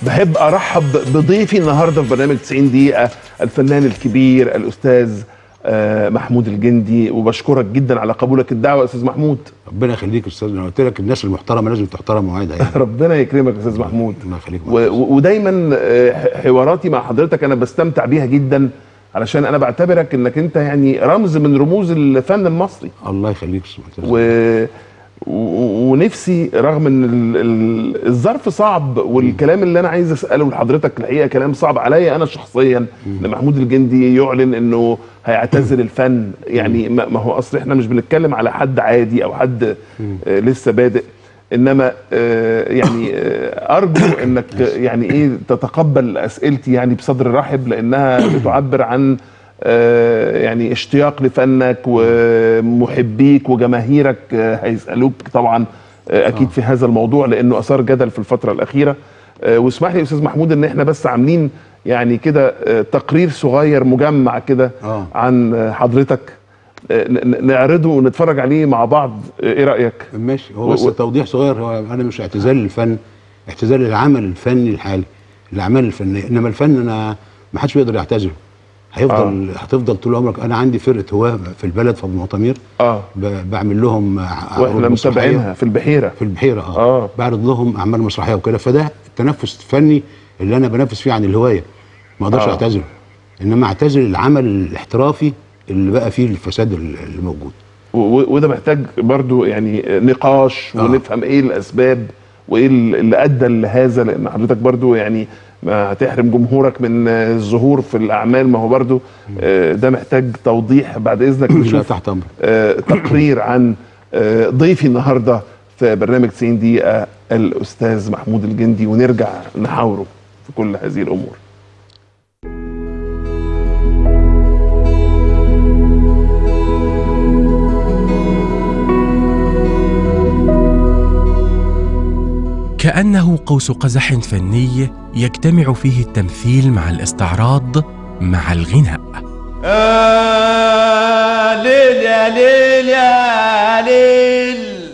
بحب ارحب بضيفي النهارده في برنامج 90 دقيقه الفنان الكبير الاستاذ آه، محمود الجندي وبشكرك جدا على قبولك الدعوه يا استاذ محمود ربنا يخليك يا استاذ انا قلت لك الناس المحترمه لازم تحترم مواعيدها يعني ربنا يكرمك يا استاذ محمود الله يخليك و- و- ودايما آه، حواراتي مع حضرتك انا بستمتع بيها جدا علشان انا بعتبرك انك انت يعني رمز من رموز الفن المصري الله يخليك يا أستاذ. و... و... ونفسي رغم ان ال... ال... الظرف صعب والكلام اللي انا عايز اساله لحضرتك الحقيقه كلام صعب عليا انا شخصيا ان محمود الجندي يعلن انه هيعتزل الفن يعني ما ما هو اصل احنا مش بنتكلم على حد عادي او حد آه لسه بادئ انما آه يعني آه ارجو انك يعني ايه تتقبل اسئلتي يعني بصدر رحب لانها بتعبر عن آه، يعني اشتياق لفنك ومحبيك وجماهيرك آه، هيسالوك طبعا آه، اكيد في هذا الموضوع لانه اثار جدل في الفتره الاخيره آه، واسمح لي يا استاذ محمود ان احنا بس عاملين يعني كده آه، تقرير صغير مجمع كده آه. عن آه، حضرتك آه، ن- ن- نعرضه ونتفرج عليه مع بعض آه، ايه رايك ماشي هو و- بس و- توضيح صغير هو انا مش اعتزال للفن اعتزال للعمل الفني الحالي الاعمال الفنيه انما الفن انا ما حدش بيقدر يعتزله هيفضل آه. هتفضل طول عمرك انا عندي فرقه هواه في البلد في ابو المطامير اه ب- بعمل لهم ع- عروض واحنا مسرحية. متابعينها في البحيره في البحيره اه, آه. بعرض لهم اعمال مسرحيه وكده فده التنفس الفني اللي انا بنفس فيه عن الهوايه ما اقدرش آه. اعتزله انما اعتزل العمل الاحترافي اللي بقى فيه الفساد اللي اللي موجود و- و- وده محتاج برضو يعني نقاش آه. ونفهم ايه الاسباب وايه اللي ادى لهذا لان حضرتك برضو يعني ما هتحرم جمهورك من آه، الظهور في الاعمال ما هو برضو آه، ده محتاج توضيح بعد اذنك لا نشوف تحت امرك آه، تقرير عن آه، ضيفي النهارده في برنامج 90 دقيقه الاستاذ محمود الجندي ونرجع نحاوره في كل هذه الامور كأنه قوس قزح فني يجتمع فيه التمثيل مع الاستعراض مع الغناء آه ليل يا ليل يا ليل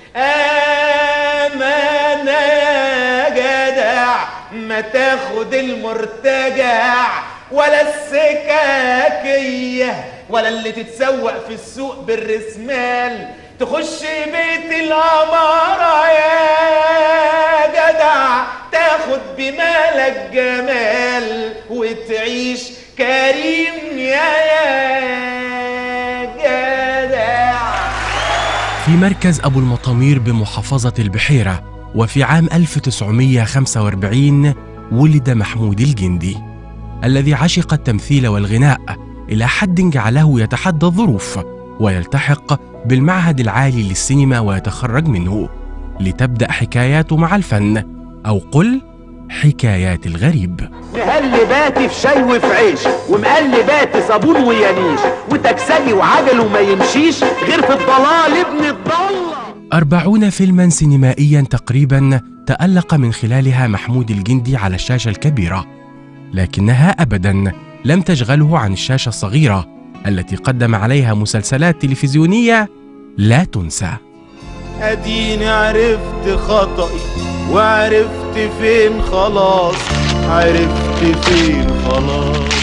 أمان يا جدع ما تاخد المرتجع ولا السكاكية ولا اللي تتسوق في السوق بالرسمال تخش بيت الأمارة يا جدع تاخد بمالك جمال وتعيش كريم يا يا جدع في مركز أبو المطامير بمحافظة البحيرة وفي عام 1945 ولد محمود الجندي الذي عشق التمثيل والغناء إلى حد جعله يتحدى الظروف ويلتحق بالمعهد العالي للسينما ويتخرج منه لتبدأ حكاياته مع الفن أو قل حكايات الغريب مقلباتي في شاي وفي عيش ومقلباتي صابون ويانيش وتكسلي وعجل وما يمشيش غير في الضلال ابن الضالة أربعون فيلما سينمائيا تقريبا تألق من خلالها محمود الجندي على الشاشة الكبيرة لكنها أبدا لم تشغله عن الشاشة الصغيرة التي قدم عليها مسلسلات تلفزيونية لا تنسى اديني عرفت خطئي وعرفت فين خلاص عرفت فين خلاص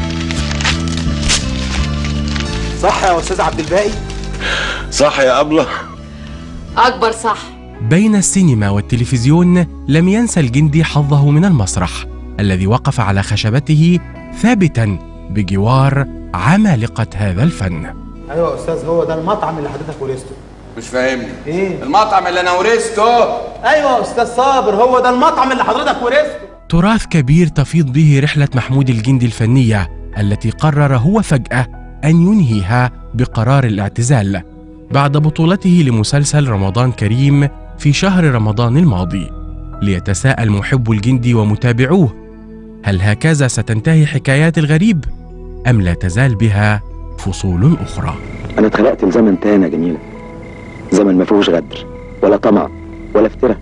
صح يا استاذ عبد الباقي صح يا أبلة أكبر صح بين السينما والتلفزيون لم ينسى الجندي حظه من المسرح الذي وقف على خشبته ثابتا بجوار عمالقة هذا الفن ايوه يا استاذ هو ده المطعم اللي حضرتك ورثته مش فاهمني ايه المطعم اللي أنا ورثته ايوه يا استاذ صابر هو ده المطعم اللي حضرتك ورثته تراث كبير تفيض به رحلة محمود الجندي الفنية التي قرر هو فجأة أن ينهيها بقرار الاعتزال بعد بطولته لمسلسل رمضان كريم في شهر رمضان الماضي ليتساءل محب الجندي ومتابعوه هل هكذا ستنتهي حكايات الغريب أم لا تزال بها فصول أخرى انا اتخلقت لزمن تاني يا جميله زمن ما فيهوش غدر ولا طمع ولا افتراء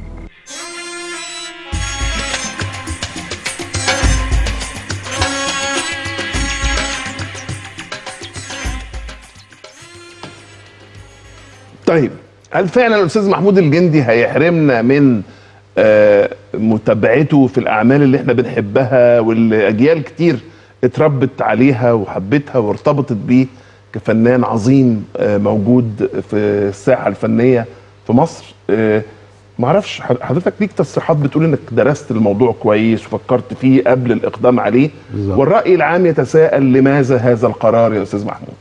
طيب هل فعلا الاستاذ محمود الجندي هيحرمنا من آه، ومتابعته في الاعمال اللي احنا بنحبها واللي اجيال كتير اتربت عليها وحبتها وارتبطت بيه كفنان عظيم آه، موجود في الساحه الفنيه في مصر آه، معرفش ح- حضرتك ليك تصريحات بتقول انك درست الموضوع كويس وفكرت فيه قبل الاقدام عليه بالظبط. والراي العام يتساءل لماذا هذا القرار يا استاذ محمود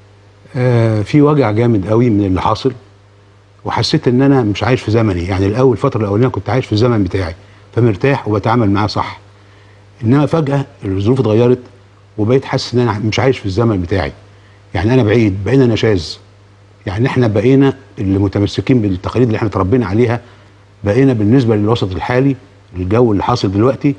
آه في وجع جامد قوي من اللي حاصل وحسيت ان انا مش عايش في زمني يعني الاول الفتره الاولانيه كنت عايش في الزمن بتاعي فمرتاح وبتعامل معاه صح انما فجاه الظروف اتغيرت وبقيت حاسس ان انا مش عايش في الزمن بتاعي يعني انا بعيد بقينا نشاز يعني احنا بقينا اللي متمسكين بالتقاليد اللي احنا اتربينا عليها بقينا بالنسبه للوسط الحالي الجو اللي حاصل دلوقتي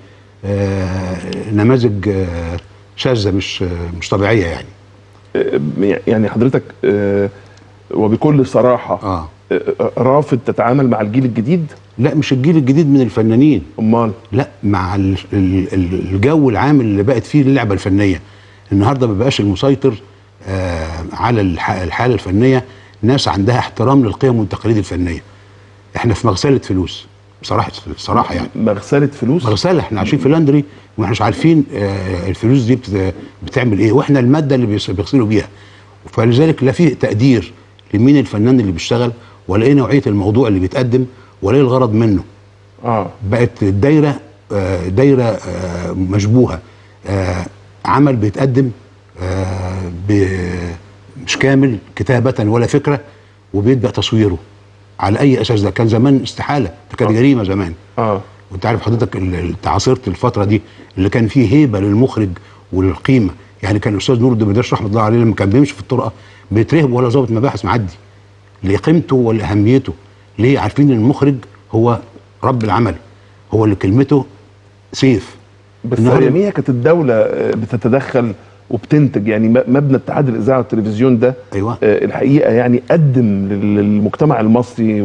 آه نماذج آه شاذه مش آه مش طبيعيه يعني آه، يعني حضرتك آه، وبكل صراحه اه آه، رافض تتعامل مع الجيل الجديد لا مش الجيل الجديد من الفنانين امال لا مع ال- ال- ال- الجو العام اللي بقت فيه اللعبه الفنيه النهارده ما بقاش المسيطر آه على الح- الحاله الفنيه ناس عندها احترام للقيم والتقاليد الفنيه احنا في مغسله فلوس بصراحه بصراحه يعني مغسله فلوس مغسله احنا عايشين في لاندري واحنا مش عارفين آه الفلوس دي بت- بتعمل ايه واحنا الماده اللي بيس- بيغسلوا بيها فلذلك لا فيه تقدير لمين الفنان اللي بيشتغل ولا ايه نوعيه الموضوع اللي بيتقدم ولا ايه الغرض منه اه بقت الدايره آه، دايره آه، مشبوهه آه، عمل بيتقدم آه، ب- مش كامل كتابه ولا فكره وبيبدا تصويره على اي اساس ده كان زمان استحاله ده كانت جريمه زمان اه وانت عارف حضرتك ال- ال- عاصرت الفتره دي اللي كان فيه هيبه للمخرج وللقيمه يعني كان الاستاذ نور الدمرداش رحمه الله عليه لما كان بيمشي في الطرقه بيترهب ولا ظابط مباحث معدي لقيمته ولاهميته ليه عارفين ان المخرج هو رب العمل هو اللي كلمته سيف بس النهاردة- اياميها كانت الدوله آه، بتتدخل وبتنتج يعني م- مبنى اتحاد الاذاعه والتلفزيون ده ايوه آه، الحقيقه يعني قدم لل- للمجتمع المصري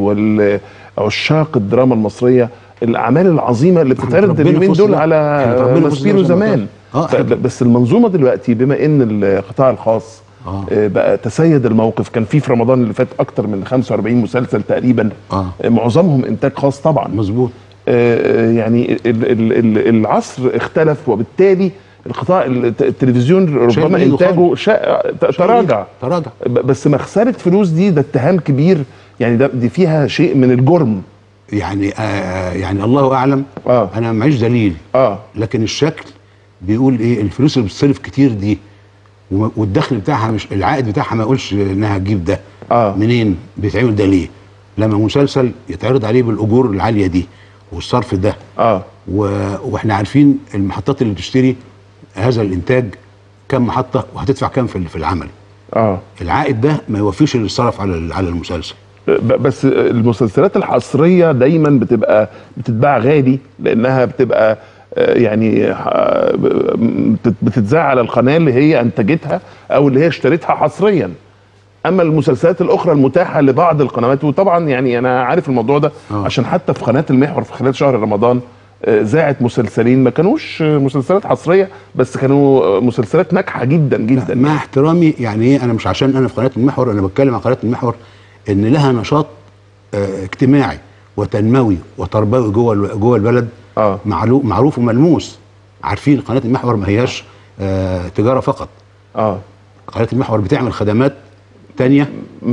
والعشاق الدراما المصريه الاعمال العظيمه اللي احنا بتتعرض اتربينا اليومين في وسط دول ده. على احنا اتربينا في وسط ماسبيرو ده زي ما زمان قلت. اه ف- احنا- بس المنظومه دلوقتي بما ان القطاع الخاص اه آه، بقى تسيد الموقف كان في في رمضان اللي فات اكتر من 45 مسلسل تقريبا اه آه، معظمهم انتاج خاص طبعا مظبوط آه، يعني ال- ال- ال- العصر اختلف وبالتالي القطاع الت- التلفزيون شايل ربما من إيده انتاجه شا- ت- تراجع تراجع ب- بس مخسره فلوس دي ده اتهام كبير يعني ده دي فيها شيء من الجرم يعني آه يعني الله اعلم اه انا معيش دليل اه لكن الشكل بيقول ايه الفلوس اللي بتصرف كتير دي وم- والدخل بتاعها مش العائد بتاعها ما يقولش انها تجيب ده اه منين بيتعمل ده ليه لما مسلسل يتعرض عليه بالاجور العاليه دي والصرف ده اه و... واحنا عارفين المحطات اللي بتشتري هذا الانتاج كم محطه وهتدفع كام في في العمل اه العائد ده ما يوفيش اللي صرف على ال- على المسلسل ب- بس المسلسلات الحصريه دايما بتبقى بتتباع غالي لانها بتبقى آه، يعني آه، بت- بتتذاع على القناه اللي هي انتجتها او اللي هي اشترتها حصريا اما المسلسلات الاخرى المتاحه لبعض القنوات وطبعا يعني انا عارف الموضوع ده آه. عشان حتى في قناه المحور في خلال شهر رمضان آه، ذاعت مسلسلين ما كانوش آه، مسلسلات حصريه بس كانوا آه، مسلسلات ناجحه جدا جدا مع احترامي يعني ايه انا مش عشان انا في قناه المحور انا بتكلم عن قناه المحور ان لها نشاط آه، اجتماعي وتنموي وتربوي جوه ال- جوه البلد اه معلو- معروف وملموس عارفين قناه المحور ما هياش آه، تجاره فقط اه قناه المحور بتعمل خدمات تانية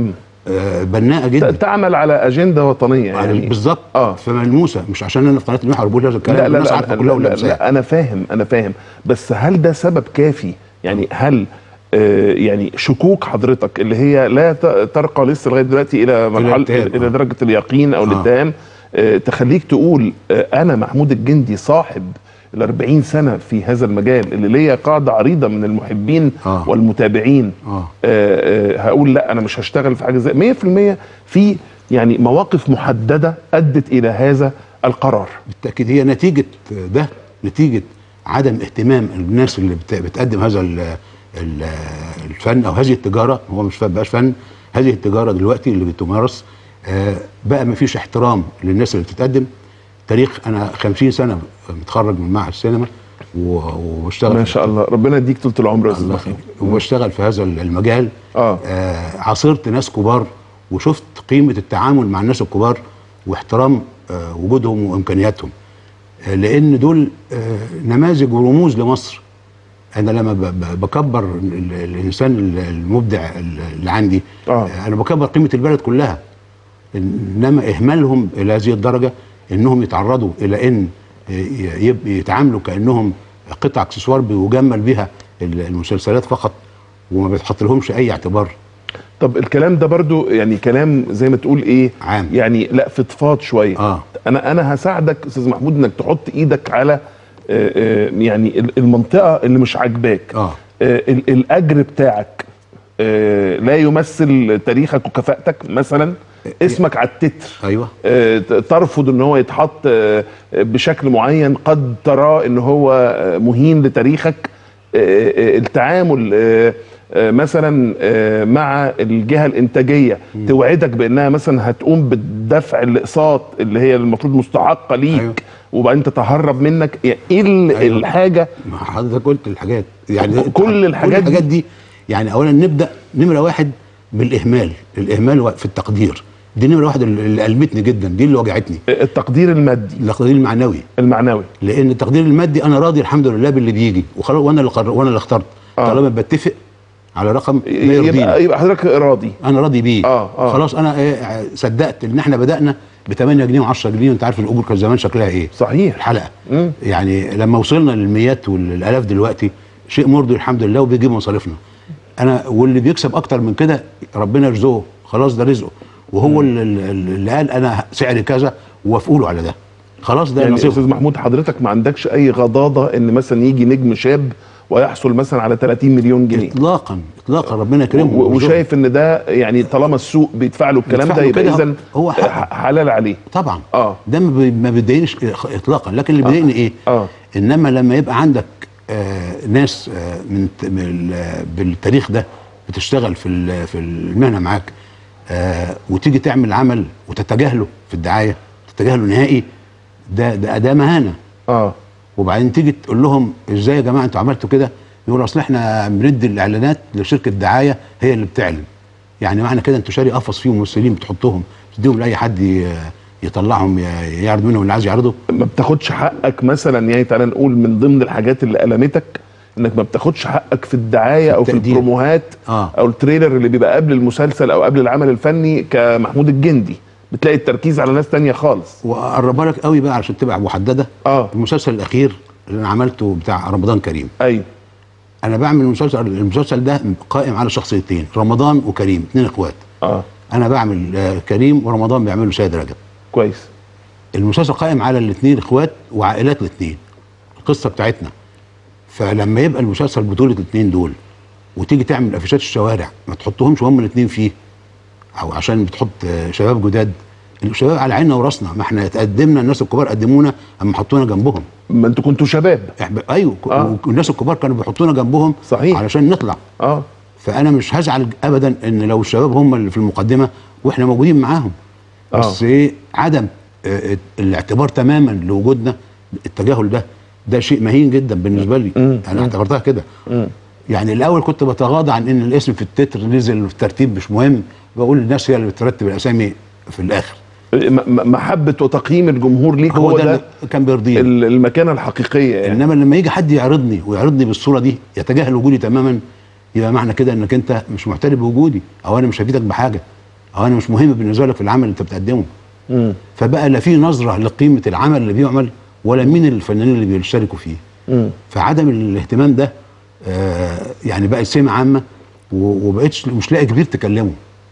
آه، بناءه ت- جدا تعمل على اجنده وطنيه يعني يعني بالظبط آه. فملموسه مش عشان انا في قناه المحور بقول هذا الكلام لا لا الناس لا, عارفه لا, كلها لا, ولمساها لا انا فاهم انا فاهم بس هل ده سبب كافي يعني هل آه يعني شكوك حضرتك اللي هي لا ت- ترقى لسه لغايه دلوقتي الى مرحله الاتهام، الى آه. درجه اليقين او آه. الاتهام آه تخليك تقول آه انا محمود الجندي صاحب ال 40 سنه في هذا المجال اللي ليا قاعده عريضه من المحبين آه. والمتابعين اه آه، آه، هقول لا انا مش هشتغل في حاجه زي 100% في يعني مواقف محدده ادت الى هذا القرار بالتاكيد هي نتيجه ده نتيجه عدم اهتمام الناس اللي بت- بتقدم هذا ال- ال- الفن او هذه التجاره هو مش فن بقاش فن هذه التجاره دلوقتي اللي بتمارس آه، بقى ما فيش احترام للناس اللي بتتقدم تاريخ انا 50 سنه متخرج من معهد السينما و- وبشتغل ما في- شاء الله ربنا يديك طول العمر يا استاذ الله محمود يخليك. وبشتغل في هذا المجال اه آه عاصرت ناس كبار وشفت قيمه التعامل مع الناس الكبار واحترام آه وجودهم وامكانياتهم آه، لان دول آه، نماذج ورموز لمصر انا لما ب- ب- بكبر ال- الانسان ال- المبدع اللي عندي آه. انا بكبر قيمه البلد كلها انما اهمالهم الى هذه الدرجه انهم يتعرضوا الى ان ي- يب- يتعاملوا كانهم قطع اكسسوار بيجمل بها ال- المسلسلات فقط وما بيتحط لهمش اي اعتبار طب الكلام ده برضو يعني كلام زي ما تقول ايه عام. يعني لا فضفاض شويه آه. انا انا هساعدك استاذ محمود انك تحط ايدك على آه، آه، يعني ال- المنطقه اللي مش عاجباك اه آه، ال- الاجر بتاعك آه، لا يمثل تاريخك وكفاءتك مثلا اسمك على التتر ايوه آه، ت- ترفض ان هو يتحط آه، بشكل معين قد تراه ان هو آه، مهين لتاريخك آه، آه، التعامل آه، آه، مثلا آه، مع الجهه الانتاجيه توعدك بانها مثلا هتقوم بالدفع الاقساط اللي هي المفروض مستحقه ليك أيوة. وبعدين تتهرب منك يعني ايه ال- أيوة. الحاجه ما حضرتك قلت الحاجات يعني كل الحاجات كل الحاجات دي يعني اولا نبدا نمره واحد بالاهمال الاهمال في التقدير دي نمره واحد اللي ألمتني جدا دي اللي وجعتني التقدير المادي التقدير المعنوي المعنوي لان التقدير المادي انا راضي الحمد لله باللي بيجي وخلاص وانا اللي قرر وانا اللي اخترت آه. طالما بتفق على رقم ما يبقى يرضيني يبقى حضرتك راضي انا راضي بيه آه، آه. خلاص انا إيه صدقت ان احنا بدانا ب 8 جنيه و10 جنيه وانت عارف الاجور كان زمان شكلها ايه صحيح الحلقه مم. يعني لما وصلنا للمئات والالاف دلوقتي شيء مرضي الحمد لله وبيجيب مصاريفنا انا واللي بيكسب اكتر من كده ربنا يرزقه خلاص ده رزقه وهو اللي, اللي قال انا سعري كذا ووافقوا له على ده خلاص ده يعني نصيبه استاذ محمود حضرتك ما عندكش اي غضاضه ان مثلا يجي نجم شاب ويحصل مثلا على 30 مليون جنيه اطلاقا اطلاقا ربنا يكرمه و- ويرزقه. وشايف ان ده يعني طالما السوق بيدفع له الكلام بيدفع ده له يبقى كده اذا هو حقه. حلال عليه طبعا اه ده ما بي- ما بيضايقنيش اطلاقا لكن اللي بيضايقني ايه اه انما لما يبقى عندك آه ناس آه من ت- من ال- بالتاريخ ده بتشتغل في ال- في المهنه معاك آه وتيجي تعمل عمل وتتجاهله في الدعايه تتجاهله نهائي ده ده اداه مهانه اه وبعدين تيجي تقول لهم ازاي يا جماعه انتوا عملتوا كده يقول اصل احنا بندي الاعلانات لشركه دعايه هي اللي بتعلن يعني معنى كده انتوا شاري قفص فيه ممثلين بتحطهم تديهم لاي حد ي- يطلعهم ي- يعرض منهم اللي عايز يعرضه ما بتاخدش حقك مثلا يعني تعالى نقول من ضمن الحاجات اللي ألمتك انك ما بتاخدش حقك في الدعايه او في التقدير. البروموهات آه. او التريلر اللي بيبقى قبل المسلسل او قبل العمل الفني كمحمود الجندي بتلاقي التركيز على ناس تانية خالص واقربها لك قوي بقى علشان تبقى محدده اه المسلسل الاخير اللي انا عملته بتاع رمضان كريم ايوه انا بعمل المسلسل المسلسل ده قائم على شخصيتين رمضان وكريم اثنين اخوات اه انا بعمل آه، كريم ورمضان بيعملوا سيد رجب كويس المسلسل قائم على الاثنين اخوات وعائلات الاثنين القصه بتاعتنا فلما يبقى المسلسل بطوله الاثنين دول وتيجي تعمل افيشات الشوارع ما تحطهمش هم الاثنين فيه او عشان بتحط آه، شباب جداد الشباب على عيننا وراسنا ما احنا تقدمنا الناس الكبار قدمونا اما حطونا جنبهم ما انتوا كنتوا شباب إحنا- ايوه ك- آه. والناس الكبار كانوا بيحطونا جنبهم صحيح. علشان نطلع اه فانا مش هزعل ابدا ان لو الشباب هم اللي في المقدمه واحنا موجودين معاهم آه. بس ايه عدم آه، الاعتبار تماما لوجودنا التجاهل ده ده شيء مهين جدا بالنسبه لي مم. انا اعتبرتها كده مم. يعني الاول كنت بتغاضى عن ان الاسم في التتر نزل في الترتيب مش مهم بقول الناس هي اللي بترتب الاسامي في الاخر م- م- محبه وتقييم الجمهور ليك هو, هو, ده, ده اللي كان بيرضيني ال- المكانه الحقيقيه يعني انما لما يجي حد يعرضني ويعرضني بالصوره دي يتجاهل وجودي تماما يبقى معنى كده انك انت مش معترف بوجودي او انا مش هفيدك بحاجه او انا مش مهم بالنسبه لك في العمل اللي انت بتقدمه مم. فبقى لا في نظره لقيمه العمل اللي بيعمل ولا مين الفنانين اللي بيشتركوا فيه مم. فعدم الاهتمام ده آه يعني بقت سمه عامه و- وبقتش مش لاقي كبير تكلمه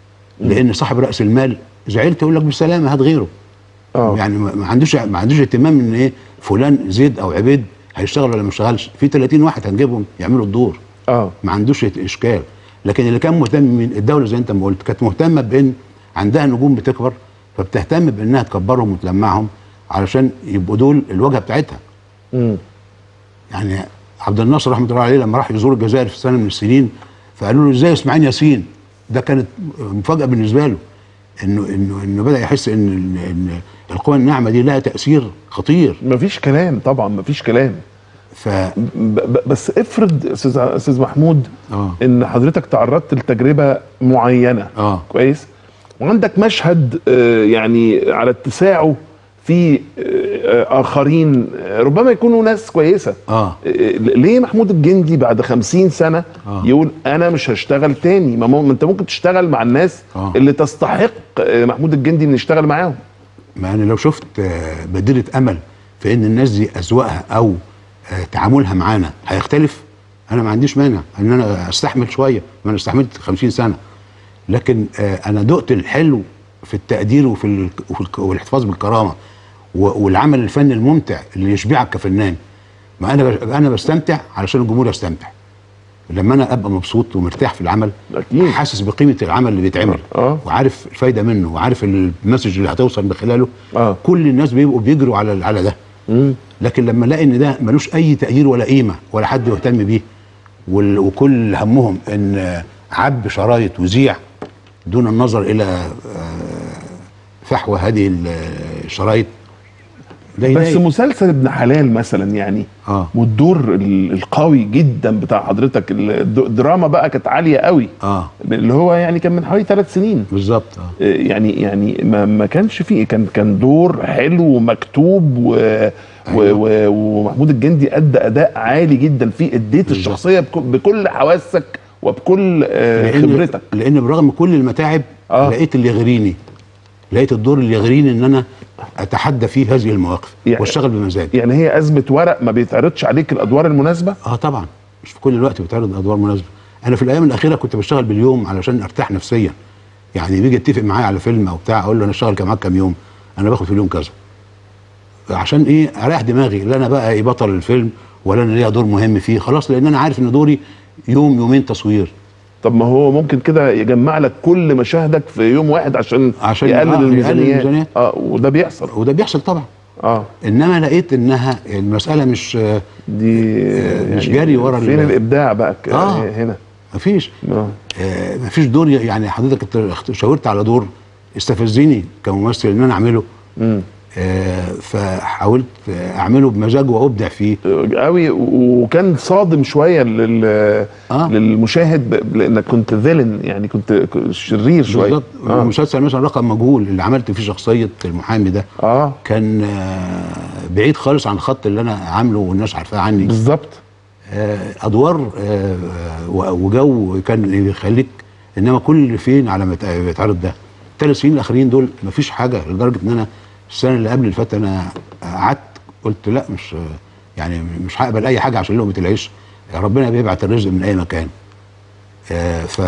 لان صاحب راس المال زعلت يقول لك بالسلامه هات غيره اه يعني ما ما عندوش ما عندوش اهتمام ان ايه فلان زيد او عبيد هيشتغل ولا ما يشتغلش في 30 واحد هنجيبهم يعملوا الدور اه ما عندوش اشكال لكن اللي كان مهتم من الدوله زي انت ما قلت كانت مهتمه بان عندها نجوم بتكبر فبتهتم بانها تكبرهم وتلمعهم علشان يبقوا دول الواجهه بتاعتها مم. يعني عبد الناصر رحمه الله عليه لما راح يزور الجزائر في سنه من السنين فقالوا له ازاي اسماعيل ياسين ده كانت مفاجاه بالنسبه له انه انه انه بدا يحس ان ان إن القوى الناعمه دي لها تاثير خطير مفيش كلام طبعا مفيش كلام ف ب- ب- بس افرض استاذ استاذ محمود اه ان حضرتك تعرضت لتجربه معينه اه كويس وعندك مشهد آه، يعني على اتساعه في آه، اخرين آه، ربما يكونوا ناس كويسه اه آه، ليه محمود الجندي بعد خمسين سنة آه. يقول أنا مش هشتغل تاني ما, مو- ما أنت ممكن تشتغل مع الناس آه. اللي تستحق آه، محمود الجندي إن يشتغل معاهم ما انا لو شفت آه، بديله امل في ان الناس دي اذواقها او آه، تعاملها معانا هيختلف انا ما عنديش مانع ان انا استحمل شويه ما انا استحملت 50 سنه لكن آه، انا دقت الحلو في التقدير وفي ال- وفي الك- والاحتفاظ بالكرامه و- والعمل الفني الممتع اللي يشبعك كفنان ما انا ب- انا بستمتع علشان الجمهور يستمتع لما انا ابقى مبسوط ومرتاح في العمل أكيد. حاسس بقيمه العمل اللي بيتعمل آه. وعارف الفايده منه وعارف المسج اللي هتوصل من خلاله آه. كل الناس بيبقوا بيجروا على على ده مم. لكن لما الاقي ان ده ملوش اي تقدير ولا قيمه ولا حد يهتم بيه وال- وكل همهم ان عب شرايط وزيع دون النظر الى آه، فحوى هذه ال- الشرايط ده بس يضايق. مسلسل ابن حلال مثلا يعني اه والدور ال- القوي جدا بتاع حضرتك الد- الدراما بقى كانت عالية قوي اه اللي هو يعني كان من حوالي ثلاث سنين بالظبط اه آه، يعني يعني ما, ما كانش فيه كان كان دور حلو ومكتوب و و و ومحمود الجندي ادى اداء عالي جدا فيه اديت بالظبط. الشخصيه بك- بكل حواسك وبكل آه، لأن- خبرتك لان برغم كل المتاعب آه. لقيت اللي يغريني لقيت الدور اللي يغريني ان انا اتحدى فيه هذه المواقف يعني- واشتغل بمزاج يعني هي ازمه ورق ما بيتعرضش عليك الادوار المناسبه اه طبعا مش في كل الوقت بتعرض ادوار مناسبه انا في الايام الاخيره كنت بشتغل باليوم علشان ارتاح نفسيا يعني بيجي يتفق معايا على فيلم او بتاع اقول له انا اشتغل معاك كام يوم انا باخد في اليوم كذا عشان ايه اريح دماغي لا انا بقى ايه بطل الفيلم ولا انا ليا دور مهم فيه خلاص لان انا عارف ان دوري يوم يومين تصوير طب ما هو ممكن كده يجمع لك كل مشاهدك في يوم واحد عشان, عشان- يقلل آه، يقلل الميزانيات الميزانيات. اه وده بيحصل وده بيحصل طبعا اه انما لقيت انها المساله مش آه، دي مش جري ورا فين ال- الابداع بقى ك- آه. هنا مفيش آه. آه مفيش دور يعني حضرتك انت اخت- شاورت على دور استفزني كممثل ان انا اعمله مم. آه فحاولت آه، اعمله بمزاج وابدع فيه قوي وكان صادم شويه لل... آه. للمشاهد ب... لانك كنت فيلن يعني كنت ك- شرير شويه بالظبط اه, مسلسل مثلا رقم مجهول اللي عملت فيه شخصيه المحامي ده آه. كان آه بعيد خالص عن الخط اللي انا عامله والناس عارفاه عني بالظبط آه ادوار آه و- وجو كان يخليك انما كل فين على ما يت- يتعرض ده الثلاث سنين الاخرين دول مفيش حاجه لدرجه ان انا السنه اللي قبل اللي فاتت انا قعدت قلت لا مش يعني مش هقبل اي حاجه عشان لقمه العيش ربنا بيبعت الرزق من اي مكان آه ف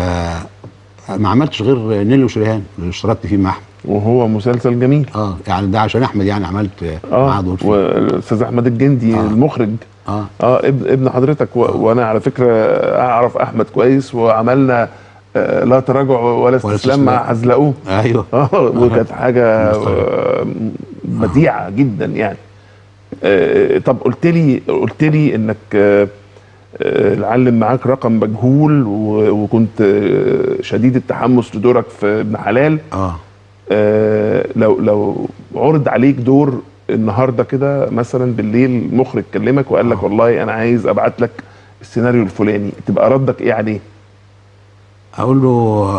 ما عملتش غير نيلي وشريهان اللي اشتركت فيه مع احمد وهو مسلسل جميل اه يعني ده عشان احمد يعني عملت آه معاه اه دور فيه والاستاذ احمد الجندي آه. المخرج اه اه ابن ابن حضرتك و... وانا على فكره اعرف احمد كويس وعملنا آه لا تراجع ولا استسلام استسلام. مع حزلقوه ايوه اه وكانت حاجه آه، بديعه جدا يعني آه، طب قلت لي قلت لي انك آه، آه، العلم معاك رقم مجهول و- وكنت آه، شديد التحمس لدورك في ابن حلال اه آه، لو لو عرض عليك دور النهارده كده مثلا بالليل مخرج كلمك وقال لك والله انا عايز ابعت لك السيناريو الفلاني تبقى ردك ايه عليه؟ اقول له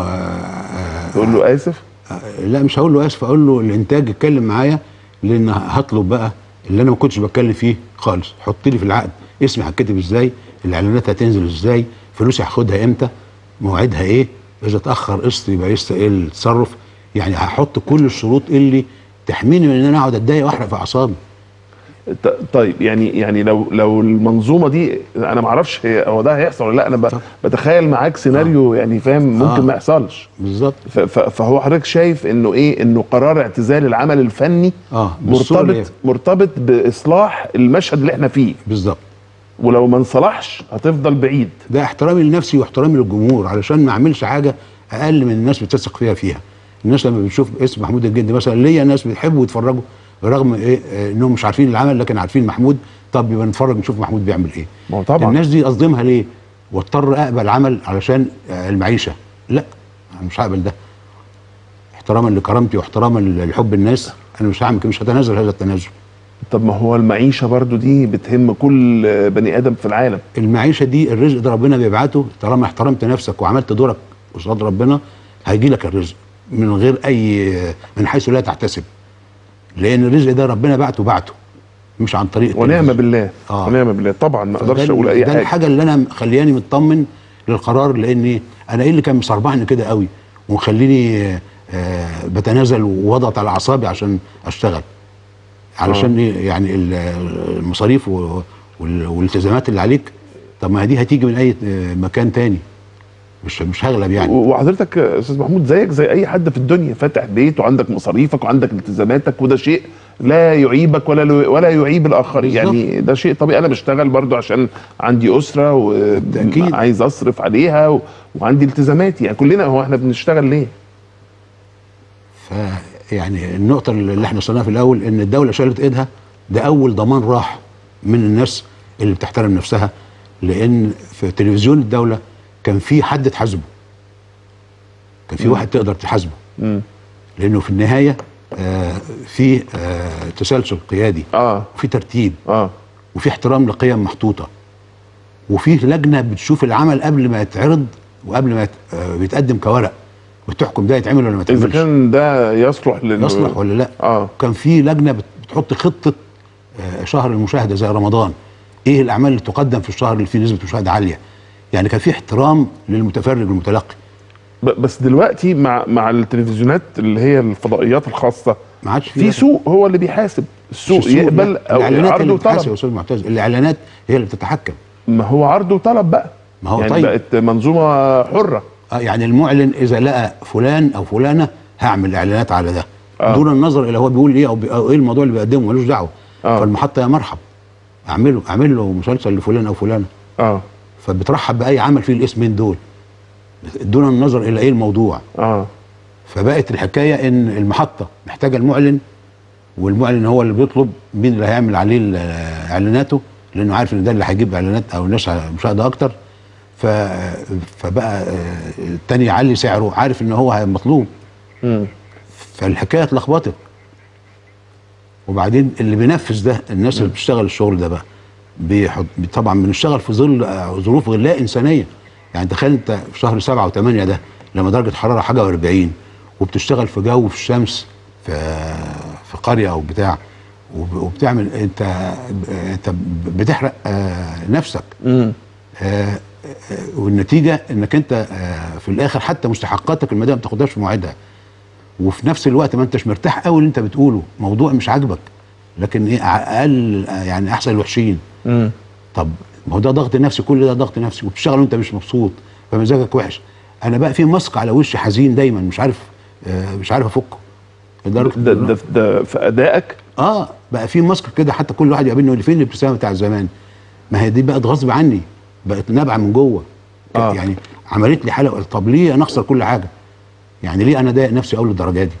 آه تقول له اسف؟ لا مش هقول له اسف اقول له الانتاج اتكلم معايا لان هطلب بقى اللي انا ما كنتش بتكلم فيه خالص حط لي في العقد اسمي هتكتب ازاي الاعلانات هتنزل ازاي فلوسي هاخدها امتى مواعيدها ايه اذا اتاخر قسط يبقى يست ايه التصرف يعني هحط كل الشروط اللي تحميني من ان انا اقعد اتضايق واحرق في اعصابي ط- طيب يعني يعني لو لو المنظومه دي انا ما اعرفش هي هو ده هيحصل ولا لا انا ب- بتخيل معاك سيناريو يعني فاهم ممكن آه. ما يحصلش بالظبط ف- ف- فهو حضرتك شايف انه ايه انه قرار اعتزال العمل الفني اه بالصورة اللي هي. مرتبط مرتبط باصلاح المشهد اللي احنا فيه بالظبط ولو ما انصلحش هتفضل بعيد ده احترامي لنفسي واحترامي للجمهور علشان ما اعملش حاجه اقل من الناس بتثق فيها فيها الناس لما بتشوف اسم محمود الجندي مثلا ليا ناس بيحبوا يتفرجوا رغم ايه آه، انهم مش عارفين العمل لكن عارفين محمود طب يبقى نتفرج نشوف محمود بيعمل ايه ما هو طبعا الناس دي اصدمها ليه واضطر اقبل عمل علشان آه، المعيشه لا انا مش هقبل ده احتراما لكرامتي واحتراما لحب الناس انا مش هعمل كده، مش هتنازل هذا التنازل طب ما هو المعيشه برضو دي بتهم كل بني ادم في العالم المعيشه دي الرزق ده ربنا بيبعته طالما احترمت نفسك وعملت دورك قصاد ربنا هيجي لك الرزق من غير اي من حيث لا تحتسب لان الرزق ده ربنا بعته بعته مش عن طريق ونعم التلفزيون. بالله آه. ونعم بالله طبعا ما فده اقدرش ال- اقول اي ده حاجه الحاجه اللي انا خلياني مطمن للقرار لاني انا ايه اللي كان مصربعني كده قوي ومخليني آه، آه، بتنازل ووضغط على اعصابي عشان اشتغل علشان ايه يعني ال- المصاريف و- وال- والالتزامات اللي عليك طب ما دي هتيجي من اي آه، مكان تاني مش مش هغلب يعني وحضرتك يا استاذ محمود زيك زي اي حد في الدنيا فاتح بيت وعندك مصاريفك وعندك التزاماتك وده شيء لا يعيبك ولا ولا يعيب الاخرين بالظبط. يعني ده شيء طبيعي انا بشتغل برضو عشان عندي اسره بالتأكيد. وعايز اصرف عليها و... وعندي التزاماتي يعني كلنا هو احنا بنشتغل ليه؟ ف يعني النقطة اللي احنا وصلناها في الأول إن الدولة شالت إيدها ده أول ضمان راح من الناس اللي بتحترم نفسها لأن في تلفزيون الدولة كان في حد تحاسبه كان في واحد تقدر تحاسبه مم. لأنه في النهاية آه في آه تسلسل قيادي اه وفي ترتيب اه وفي احترام لقيم محطوطة وفي لجنة بتشوف العمل قبل ما يتعرض وقبل ما يت- آه بيتقدم كورق وتحكم ده يتعمل ولا ما اذا يتعملش كان ده يصلح لل يصلح ولا لا اه كان في لجنه بت- بتحط خطه آه، شهر المشاهده زي رمضان ايه الاعمال اللي تقدم في الشهر اللي فيه نسبه مشاهده عاليه يعني كان في احترام للمتفرج والمتلقي ب- بس دلوقتي مع مع التلفزيونات اللي هي الفضائيات الخاصه ما عادش في سوق هو اللي بيحاسب السوق مش السوق، يقبل لا. او الاعلانات عرض اللي بتحاسب يا وطلب استاذ معتز الاعلانات هي اللي بتتحكم ما هو عرض وطلب بقى ما هو يعني طيب. بقت منظومه حره آه يعني المعلن اذا لقى فلان او فلانه هعمل اعلانات على ده آه. دون النظر الى هو بيقول ايه او, بي أو ايه الموضوع اللي بيقدمه ملوش دعوه آه. فالمحطه يا مرحب اعمله اعمل له مسلسل لفلان او فلانه اه فبترحب باي عمل فيه الاسمين دول دون النظر الى ايه الموضوع اه فبقت الحكايه ان المحطه محتاجه المعلن والمعلن هو اللي بيطلب مين اللي هيعمل عليه ال- اعلاناته لانه عارف ان ده اللي هيجيب اعلانات او الناس مشاهده اكتر ف فبقى آه، التاني يعلي سعره عارف ان هو مطلوب مم. فالحكايه اتلخبطت وبعدين اللي بينفذ ده الناس اللي بتشتغل الشغل ده بقى بيحط طبعا بنشتغل في ظل آه، ظروف غير لا انسانيه يعني تخيل انت في شهر سبعة وثمانية ده لما درجه حراره حاجه و40 وبتشتغل في جو في الشمس في في قريه او بتاع وب- وبتعمل انت انت بتحرق آه، نفسك مم. آه، آه، والنتيجه انك انت آه، في الاخر حتى مستحقاتك الماديه ما بتاخدهاش في مواعيدها وفي نفس الوقت ما انتش مرتاح قوي اللي انت بتقوله موضوع مش عاجبك لكن ايه اقل آه، يعني احسن الوحشين مم. طب ما هو ده ضغط نفسي كل ده ضغط نفسي وبتشتغل وانت مش مبسوط فمزاجك وحش انا بقى في مسك على وشي حزين دايما مش عارف آه، مش عارف افكه لدرجة ده, ده, ده في ادائك اه بقى في ماسك كده حتى كل واحد يقابلني يقول لي فين الابتسامه بتاع زمان ما هي دي بقت غصب عني بقت نابعه من جوه آه. يعني عملت لي حاله طب ليه انا اخسر كل حاجه يعني ليه انا ضايق نفسي قوي للدرجه دي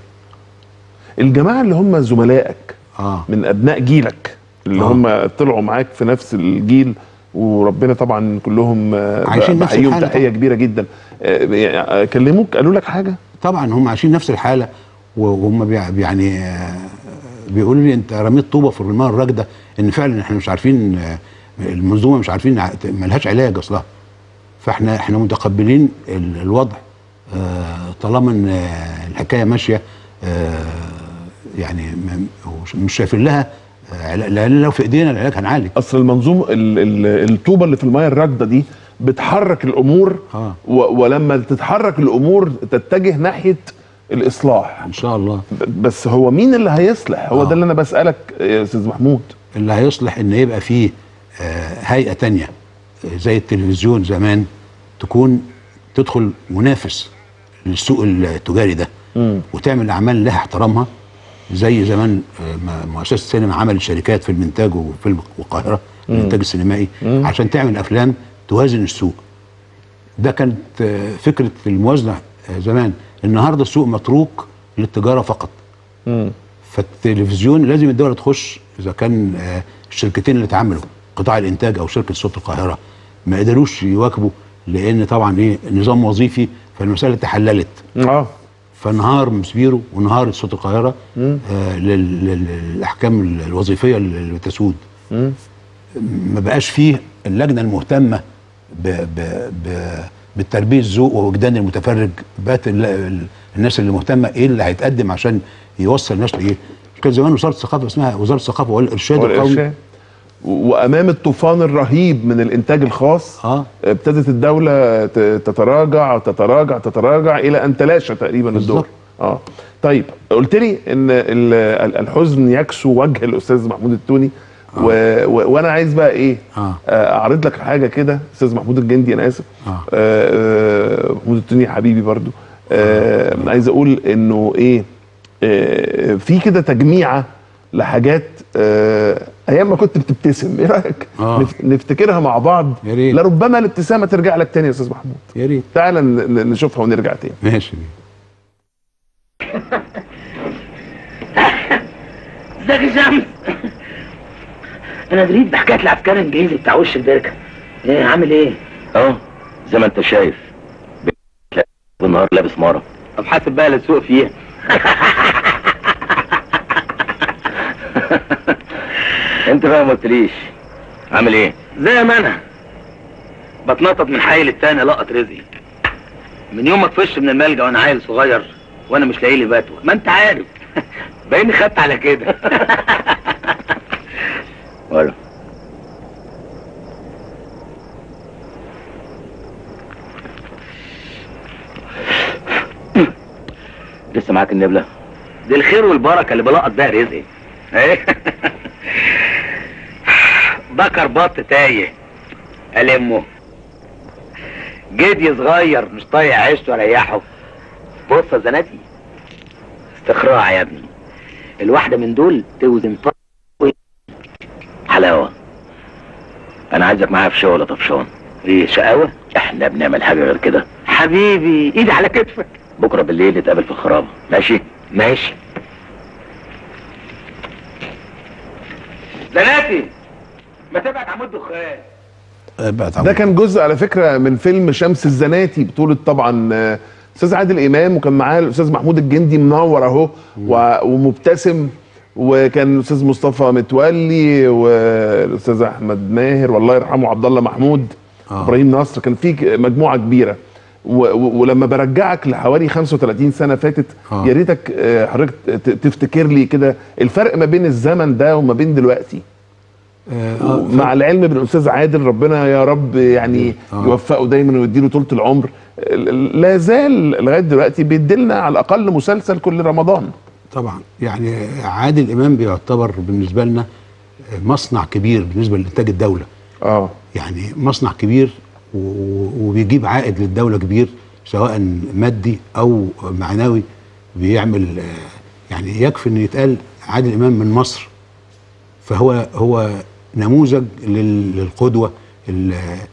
الجماعه اللي هم زملائك اه من ابناء جيلك اللي آه. هم طلعوا معاك في نفس الجيل وربنا طبعا كلهم آه، عايشين نفس بحييهم الحالة تحيه طبعا. كبيره جدا آه، يعني كلموك قالوا لك حاجه طبعا هم عايشين نفس الحاله وهم بيع- يعني آه، بيقولوا لي انت رميت طوبه في الماء الراكده ان فعلا احنا مش عارفين آه، المنظومه مش عارفين ع- ملهاش علاج اصلا فاحنا احنا متقبلين ال- الوضع آه، طالما ان آه، الحكايه ماشيه آه، يعني م- مش- مش شايفين لها آه، علاج لان لو في ايدينا العلاج هنعالج اصل المنظومه ال- ال- الطوبه اللي في الميه الراكده دي بتحرك الامور آه. و- ولما تتحرك الامور تتجه ناحيه الاصلاح ان شاء الله ب- بس هو مين اللي هيصلح هو آه. ده اللي انا بسالك يا استاذ محمود اللي هيصلح ان يبقى فيه آه، هيئه تانية آه، زي التلفزيون زمان تكون تدخل منافس للسوق التجاري ده مم. وتعمل اعمال لها احترامها زي زمان آه، ما- مؤسسه السينما عملت شركات في المونتاج وفيلم القاهره الانتاج السينمائي عشان تعمل افلام توازن السوق ده كانت آه، فكره الموازنه آه، زمان النهارده السوق متروك للتجاره فقط مم. فالتلفزيون لازم الدوله تخش اذا كان آه، الشركتين اللي اتعاملوا قطاع الانتاج او شركه صوت القاهره ما قدروش يواكبوا لان طبعا ايه نظام وظيفي فالمساله تحللت اه فانهار مسبيرو وانهار صوت القاهره آه لل- لل- للاحكام الوظيفيه اللي بتسود مم. ما بقاش فيه اللجنه المهتمه ب ب ب بالتربيه الذوق ووجدان المتفرج بقت ال- ال- الناس اللي مهتمه ايه اللي هيتقدم عشان يوصل الناس لايه كان زمان وزاره الثقافه اسمها وزاره الثقافه والارشاد القومي والارشاد و- وامام الطوفان الرهيب من الانتاج الخاص اه ابتدت الدوله ت- تتراجع تتراجع تتراجع الى ان تلاشى تقريبا الدور بالظبط. اه طيب قلت لي ان ال- ال- الحزن يكسو وجه الاستاذ محمود التوني و... و... وانا عايز بقى ايه آه. آه، اعرض لك حاجه كده استاذ محمود الجندي انا اسف آه. آه، آه، محمود التوني حبيبي برضو آه، عايز اقول انه ايه آه، في كده تجميعه لحاجات آه، ايام ما كنت بتبتسم ايه رايك آه. نف- نفتكرها مع بعض يا ريت. لربما الابتسامه ترجع لك تاني يا استاذ محمود يا ريت تعال ن- ن- نشوفها ونرجع تاني ماشي ازيك يا شمس انا دريت بحكايه العسكري الانجليزي بتاع وش البركه ايه عامل ايه اهو زي ما انت شايف بالنهار لابس مره طب حاسب بقى لا تسوق فيها انت بقى ما قلتليش عامل ايه زي ما انا بتنطط من حي للتاني لقط رزقي من يوم ما طفشت من الملجأ وانا عيل صغير وانا مش لاقي لي بتوه ما انت عارف بايني خدت على كده ولا لسه معاك النبله دي الخير والبركه اللي بلقط بيها رزقي ايه بكر بط تايه المه جدي صغير مش طايق عيشته اريحه بص يا زناتي استخراع يا ابني الواحده من دول توزن طن حلاوه انا عايزك معايا في شغل يا طفشان ايه شقاوه احنا بنعمل حاجه غير كده حبيبي ايدي على كتفك بكره بالليل نتقابل في الخرابه ماشي ماشي زناتي ما تبعد عمود دخان آه، بقى ده كان جزء على فكره من فيلم شمس الزناتي بطوله طبعا آه، استاذ عادل امام وكان معاه الاستاذ محمود الجندي منور اهو و- ومبتسم وكان الاستاذ مصطفى متولي والاستاذ احمد ماهر والله يرحمه عبد الله محمود آه. ابراهيم نصر كان في ك- مجموعه كبيره و- و- ولما برجعك لحوالي 35 سنه فاتت آه. يا ريتك آه، حضرتك ت- تفتكر لي كده الفرق ما بين الزمن ده وما بين دلوقتي آه، آه، مع العلم بالاستاذ عادل ربنا يا رب يعني آه. يوفقه دايما ويديله طولة العمر لا زال لغايه دلوقتي بيديلنا على الاقل مسلسل كل رمضان طبعا يعني عادل امام بيعتبر بالنسبه لنا مصنع كبير بالنسبه لانتاج الدوله اه يعني مصنع كبير و- وبيجيب عائد للدوله كبير سواء مادي او معنوي بيعمل آه، يعني يكفي ان يتقال عادل امام من مصر فهو هو نموذج لل- للقدوه ال-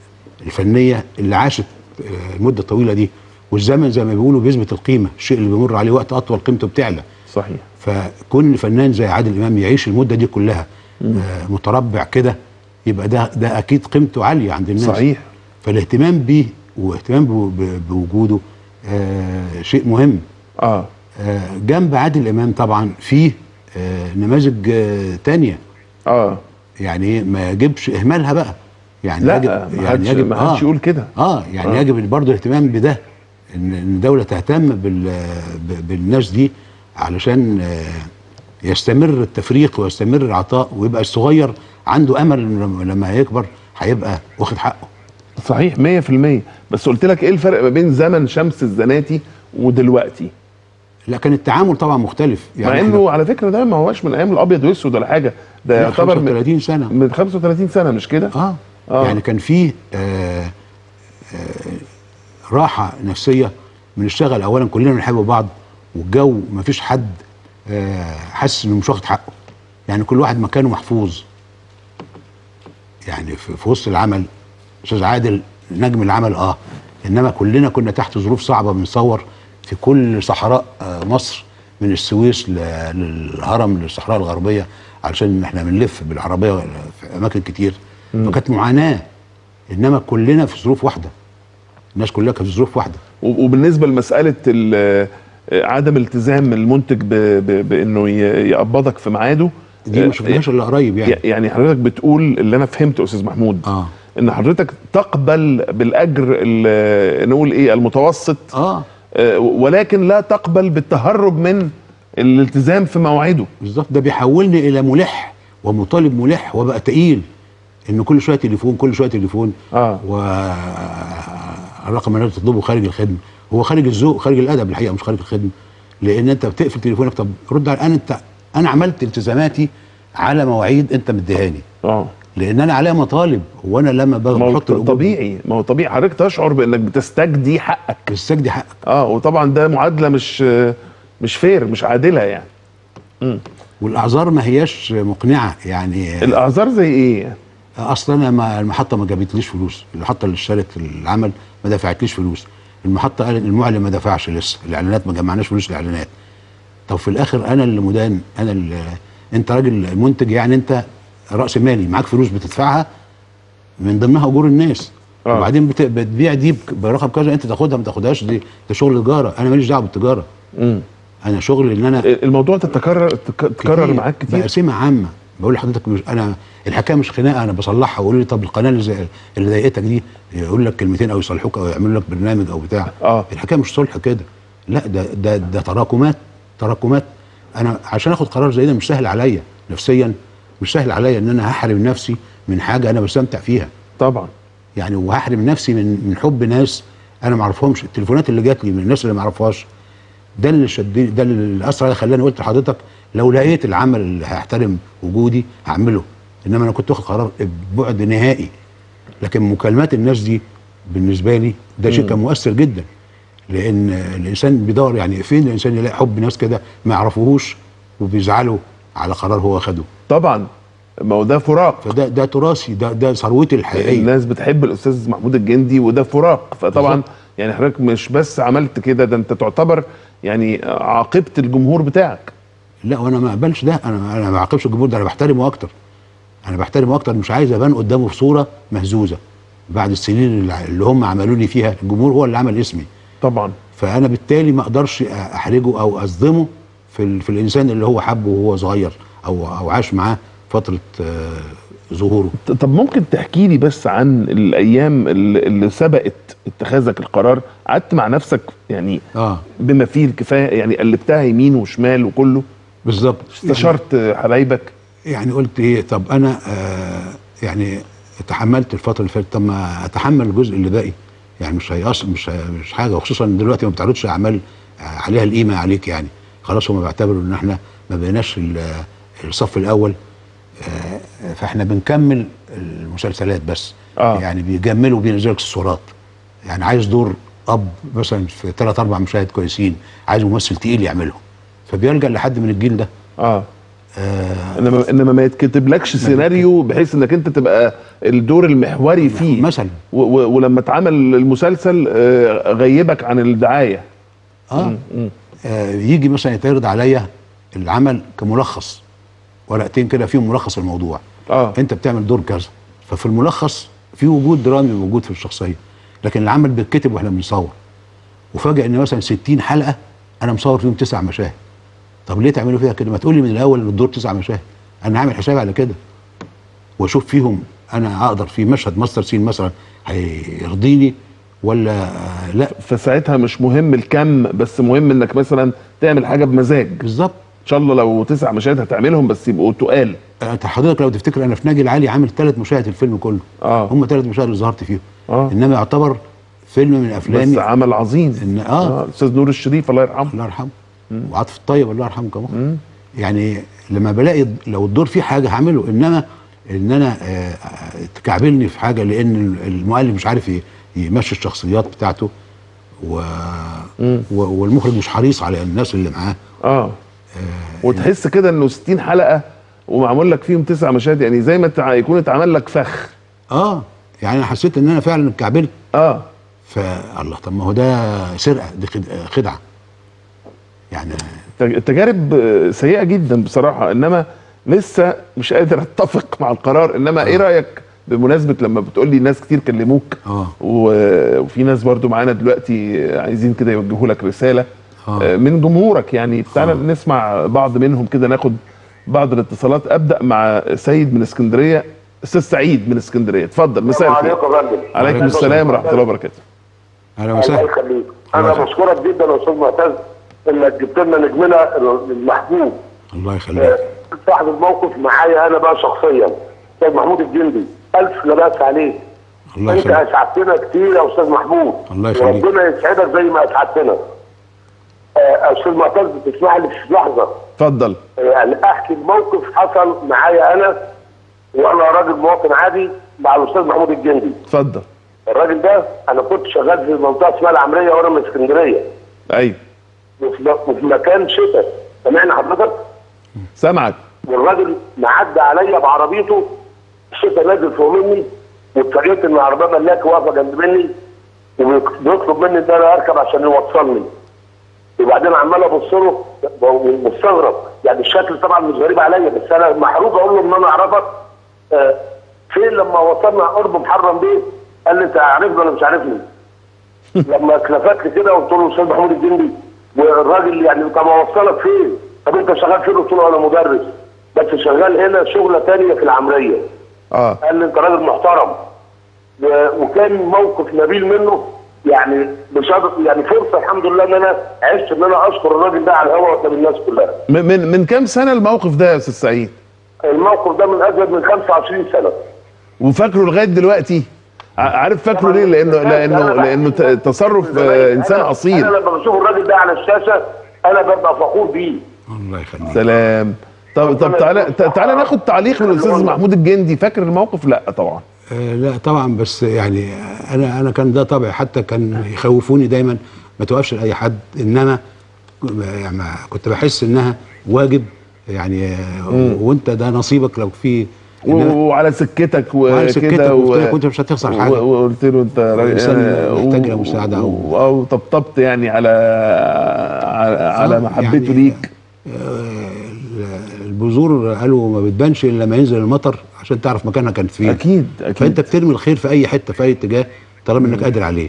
الفنيه اللي عاشت آه، المده الطويله دي والزمن زي ما بيقولوا بيثبت القيمه الشيء اللي بيمر عليه وقت اطول قيمته بتعلى صحيح فكون فنان زي عادل امام يعيش المده دي كلها آه متربع كده يبقى ده ده اكيد قيمته عاليه عند الناس صحيح فالاهتمام بيه واهتمام بو- ب- بوجوده آه شيء مهم اه آه جنب عادل امام طبعا فيه آه نماذج آه تانية اه يعني إيه، ما يجبش اهمالها بقى يعني لا يجب ما حدش ما حدش يقول كده اه يعني آه. آه. يجب برضه الاهتمام بده ان إن الدوله تهتم بال ب- بالناس دي علشان آه، يستمر التفريق ويستمر العطاء ويبقى الصغير عنده امل إنه لما- لما هيكبر هيبقى واخد حقه صحيح 100% بس قلت لك ايه الفرق ما بين زمن شمس الزناتي ودلوقتي لا كان التعامل طبعا مختلف مع إحنا انه على فكره ده ما هوش من ايام الابيض واسود ولا حاجه ده لا، يعتبر من, 35 سنه من 35 سنه مش كده اه, آه. يعني كان فيه آه آه راحه نفسيه بنشتغل اولا كلنا بنحب بعض والجو مفيش حد آه حاسس انه مش واخد حقه يعني كل واحد مكانه محفوظ يعني في, في وسط العمل استاذ عادل نجم العمل اه انما كلنا كنا تحت ظروف صعبه بنصور في كل صحراء آه مصر من السويس ل- للهرم للصحراء الغربيه علشان احنا بنلف بالعربيه في اماكن كتير فكانت معاناه انما كلنا في ظروف واحده الناس كلها كانت في ظروف واحده و- وبالنسبه لمساله ال- عدم التزام المنتج ب- ب- بانه ي- يقبضك في ميعاده دي ما شفناهاش الا قريب يعني يعني حضرتك بتقول اللي انا فهمته يا استاذ محمود اه ان حضرتك تقبل بالاجر ال- نقول ايه المتوسط اه آه، ولكن لا تقبل بالتهرب من الالتزام في مواعيده بالظبط ده بيحولني الى ملح ومطالب ملح وبقى تقيل ان كل شويه تليفون كل شويه تليفون اه والرقم اللي تطلبه خارج الخدمه هو خارج الذوق خارج الادب الحقيقه مش خارج الخدمه لان انت بتقفل تليفونك طب رد على انا انت انا عملت التزاماتي على مواعيد انت مديهاني اه لان انا عليا مطالب وانا لما ما هو بحط الأمور- طبيعي ما هو طبيعي حضرتك تشعر بانك بتستجدي حقك بتستجدي حقك اه وطبعا ده معادله مش مش فير مش عادله يعني والاعذار ما هياش مقنعه يعني الاعذار زي ايه اصلا انا ما المحطه ما جابتليش فلوس المحطه اللي اشترت العمل ما دفعتليش فلوس المحطه قالت المعلن ما دفعش لسه الاعلانات ما جمعناش فلوس الاعلانات طب في الاخر انا اللي مدان انا اللي انت راجل منتج يعني انت راس مالي معاك فلوس بتدفعها من ضمنها اجور الناس آه. وبعدين بت- بتبيع دي بك- برقم كذا انت تاخدها ما تاخدهاش دي ده شغل تجاره انا ماليش دعوه بالتجاره مم. انا شغل ان انا الموضوع ده تكرر تك- تكرر معاك كتير بقسمها عامه بقول لحضرتك مش انا الحكايه مش خناقه انا بصلحها ويقول لي طب القناه اللي, زي اللي ضايقتك دي يقول لك كلمتين او يصلحوك او يعملوا لك برنامج او بتاع اه الحكايه مش صلح كده لا ده ده ده تراكمات تراكمات انا عشان اخد قرار زي ده مش سهل عليا نفسيا مش سهل عليا ان انا هحرم نفسي من حاجه انا بستمتع فيها طبعا يعني وهحرم نفسي من من حب ناس انا ما اعرفهمش التليفونات اللي جات لي من الناس اللي ما اعرفهاش ده اللي شدني ده اللي اثر عليا خلاني قلت لحضرتك لو لقيت العمل اللي هيحترم وجودي هعمله انما انا كنت واخد قرار بعد نهائي لكن مكالمات الناس دي بالنسبه لي ده شيء مم. كان مؤثر جدا لان الانسان بيدور يعني فين الانسان يلاقي حب ناس كده ما يعرفوهوش وبيزعلوا على قرار هو اخده طبعا ما هو ده فراق فده ده تراثي ده ده ثروتي الحقيقيه الناس بتحب الاستاذ محمود الجندي وده فراق فطبعا بالظبط. يعني حضرتك مش بس عملت كده ده انت تعتبر يعني عاقبت الجمهور بتاعك لا وانا ما اقبلش ده انا انا ما بعاقبش الجمهور ده انا بحترمه اكتر انا بحترمه اكتر مش عايز ابان قدامه في صوره مهزوزه بعد السنين اللي اللي هم عملوا لي فيها الجمهور هو اللي عمل اسمي طبعا فانا بالتالي ما اقدرش احرجه او اصدمه في ال... في الانسان اللي هو حبه وهو صغير او او عاش معاه فتره آه، ظهوره ط- طب ممكن تحكي لي بس عن الايام اللي, اللي سبقت اتخاذك القرار قعدت مع نفسك يعني اه بما فيه الكفايه يعني قلبتها يمين وشمال وكله بالظبط استشرت حبايبك يعني قلت ايه طب انا آه يعني تحملت الفتره اللي فاتت طب ما اتحمل الجزء اللي باقي يعني مش هيأثر مش هي- مش حاجه وخصوصا دلوقتي ما بتعرضش اعمال آه، عليها القيمه عليك يعني خلاص هم بيعتبروا ان احنا ما بقيناش ال- الصف الاول آه، فاحنا بنكمل المسلسلات بس آه. يعني بيجملوا بينزلوا لك الصورات يعني عايز دور اب مثلا في ثلاث اربع مشاهد كويسين عايز ممثل تقيل يعملهم فبيلجأ لحد من الجيل ده اه آه انما انما ما يتكتبلكش سيناريو بحيث انك انت تبقى الدور المحوري فيه مثلا و و ولما اتعمل المسلسل آه، غيبك عن الدعايه اه, آه يجي مثلا يتعرض عليا العمل كملخص ورقتين كده فيهم ملخص الموضوع اه انت بتعمل دور كذا ففي الملخص في وجود درامي موجود في الشخصيه لكن العمل بيتكتب واحنا بنصور وفاجئ ان مثلا 60 حلقه انا مصور فيهم تسع مشاهد طب ليه تعملوا فيها كده ما تقول لي من الاول ان الدور تسع مشاهد انا عامل حسابي على كده واشوف فيهم انا اقدر في مشهد ماستر سين مثلا هيرضيني ولا آه، لا فساعتها مش مهم الكم بس مهم انك مثلا تعمل حاجه بمزاج بالظبط ان شاء الله لو تسع مشاهد هتعملهم بس يبقوا تقال انت حضرتك لو تفتكر انا في ناجي العالي عامل ثلاث مشاهد الفيلم كله اه هم ثلاث مشاهد اللي ظهرت فيهم اه انما يعتبر فيلم من افلامي بس عمل عظيم ان اه الاستاذ نور الشريف الله يرحمه الله يرحمه وعاطف الطيب الله يرحمه كمان يعني لما بلاقي لو الدور فيه حاجه هعمله انما ان انا آه، آه، تكعبلني في حاجه لان المؤلف مش عارف ي- يمشي الشخصيات بتاعته و... و... والمخرج مش حريص على الناس اللي معاه اه وتحس كده انه 60 حلقه ومعمول لك فيهم تسع مشاهد يعني زي ما تع- يكون اتعمل لك فخ اه يعني انا حسيت ان انا فعلا اتكعبلت اه فالله طب ما هو ده سرقه دي خد- خدعه يعني تج- التجارب آه، سيئه جدا بصراحه انما لسه مش قادر اتفق مع القرار انما ايه رايك بمناسبه لما بتقول لي ناس كتير كلموك اه و- وفي ناس برضو معانا دلوقتي عايزين كده يوجهوا لك رساله آه. آه، من جمهورك يعني تعالى نسمع بعض منهم كده ناخد بعض الاتصالات ابدا مع سيد من اسكندريه استاذ سعيد من اسكندريه اتفضل مساء الخير عليكم يا فندم عليكم السلام ورحمه الله وبركاته اهلا الله وسهلا يخليك انا بشكرك جدا يا استاذ معتز انك جبت لنا نجمنا المحبوب الله يخليك آه، صاحب الموقف معايا انا بقى شخصيا استاذ محمود الجندي الف لا باس عليك الله انت يخليك اسعدتنا كتير يا استاذ محمود الله يخليك. وربنا يسعدك زي ما اسعدتنا آه، استاذ معتز تسمح لي في لحظه اتفضل يعني احكي الموقف حصل معايا انا وانا راجل مواطن عادي مع الاستاذ محمود الجندي اتفضل الراجل ده انا كنت شغال في منطقه اسمها العمريه وانا من اسكندريه ايوه وفي م- وفي مكان شتاء سامعني حضرتك سامعك والراجل معدى عليا بعربيته الشتاء نازل فوق مني واتفاجئت ان العربيه ملاكي واقفه جنب مني وبيطلب مني ان انا اركب عشان يوصلني وبعدين عمال ابص له مستغرب يعني الشكل طبعا مش غريب عليا بس انا محروق اقول له ان انا اعرفك آه، فين لما وصلنا قرب محرم بيه قال لي انت عارفني ولا مش عارفني لما اتلفت لي كده قلت له استاذ محمود الجندي والراجل يعني طب اوصلك فين؟ طب انت شغال فين؟ قلت له انا مدرس بس شغال هنا شغله ثانيه في العمريه اه قال لي انت راجل محترم و- وكان موقف نبيل منه يعني بشرط يعني فرصه الحمد لله ان انا عشت ان انا اشكر الراجل ده على الهواء قدام الناس كلها. من من من كام سنه الموقف ده يا استاذ سعيد الموقف ده من ازيد من 25 سنه. وفاكره لغايه دلوقتي ع- عارف فاكره ليه لانه لانه لانه ت- تصرف آه، انسان انا اصيل لما بشوف الراجل ده على الشاشه انا ببقى فخور بيه. الله يخليك سلام طب طب تعالى ت- تعالى ناخد تعليق من الاستاذ محمود الجندي فاكر الموقف لا طبعا آه لا طبعا بس يعني انا انا كان ده طبعي حتى كان يخوفوني دايما ما توقفش لاي حد انما يعني ما- كنت بحس انها واجب يعني آه، مم. وانت ده نصيبك لو في و- وعلى سكتك وعلى سكتك وكده وقلت لك وانت مش هتخسر حاجة. و- وقلت له انت راجل- الإنسان آه، محتاج و- لمساعدة أو- و- او طبطبت يعني على على, على آه، محبته يعني ليك البذور قالوا ما بتبانش الا لما ينزل المطر عشان تعرف مكانها كانت فين اكيد اكيد فانت بترمي الخير في اي حته في اي اتجاه طالما انك قادر عليه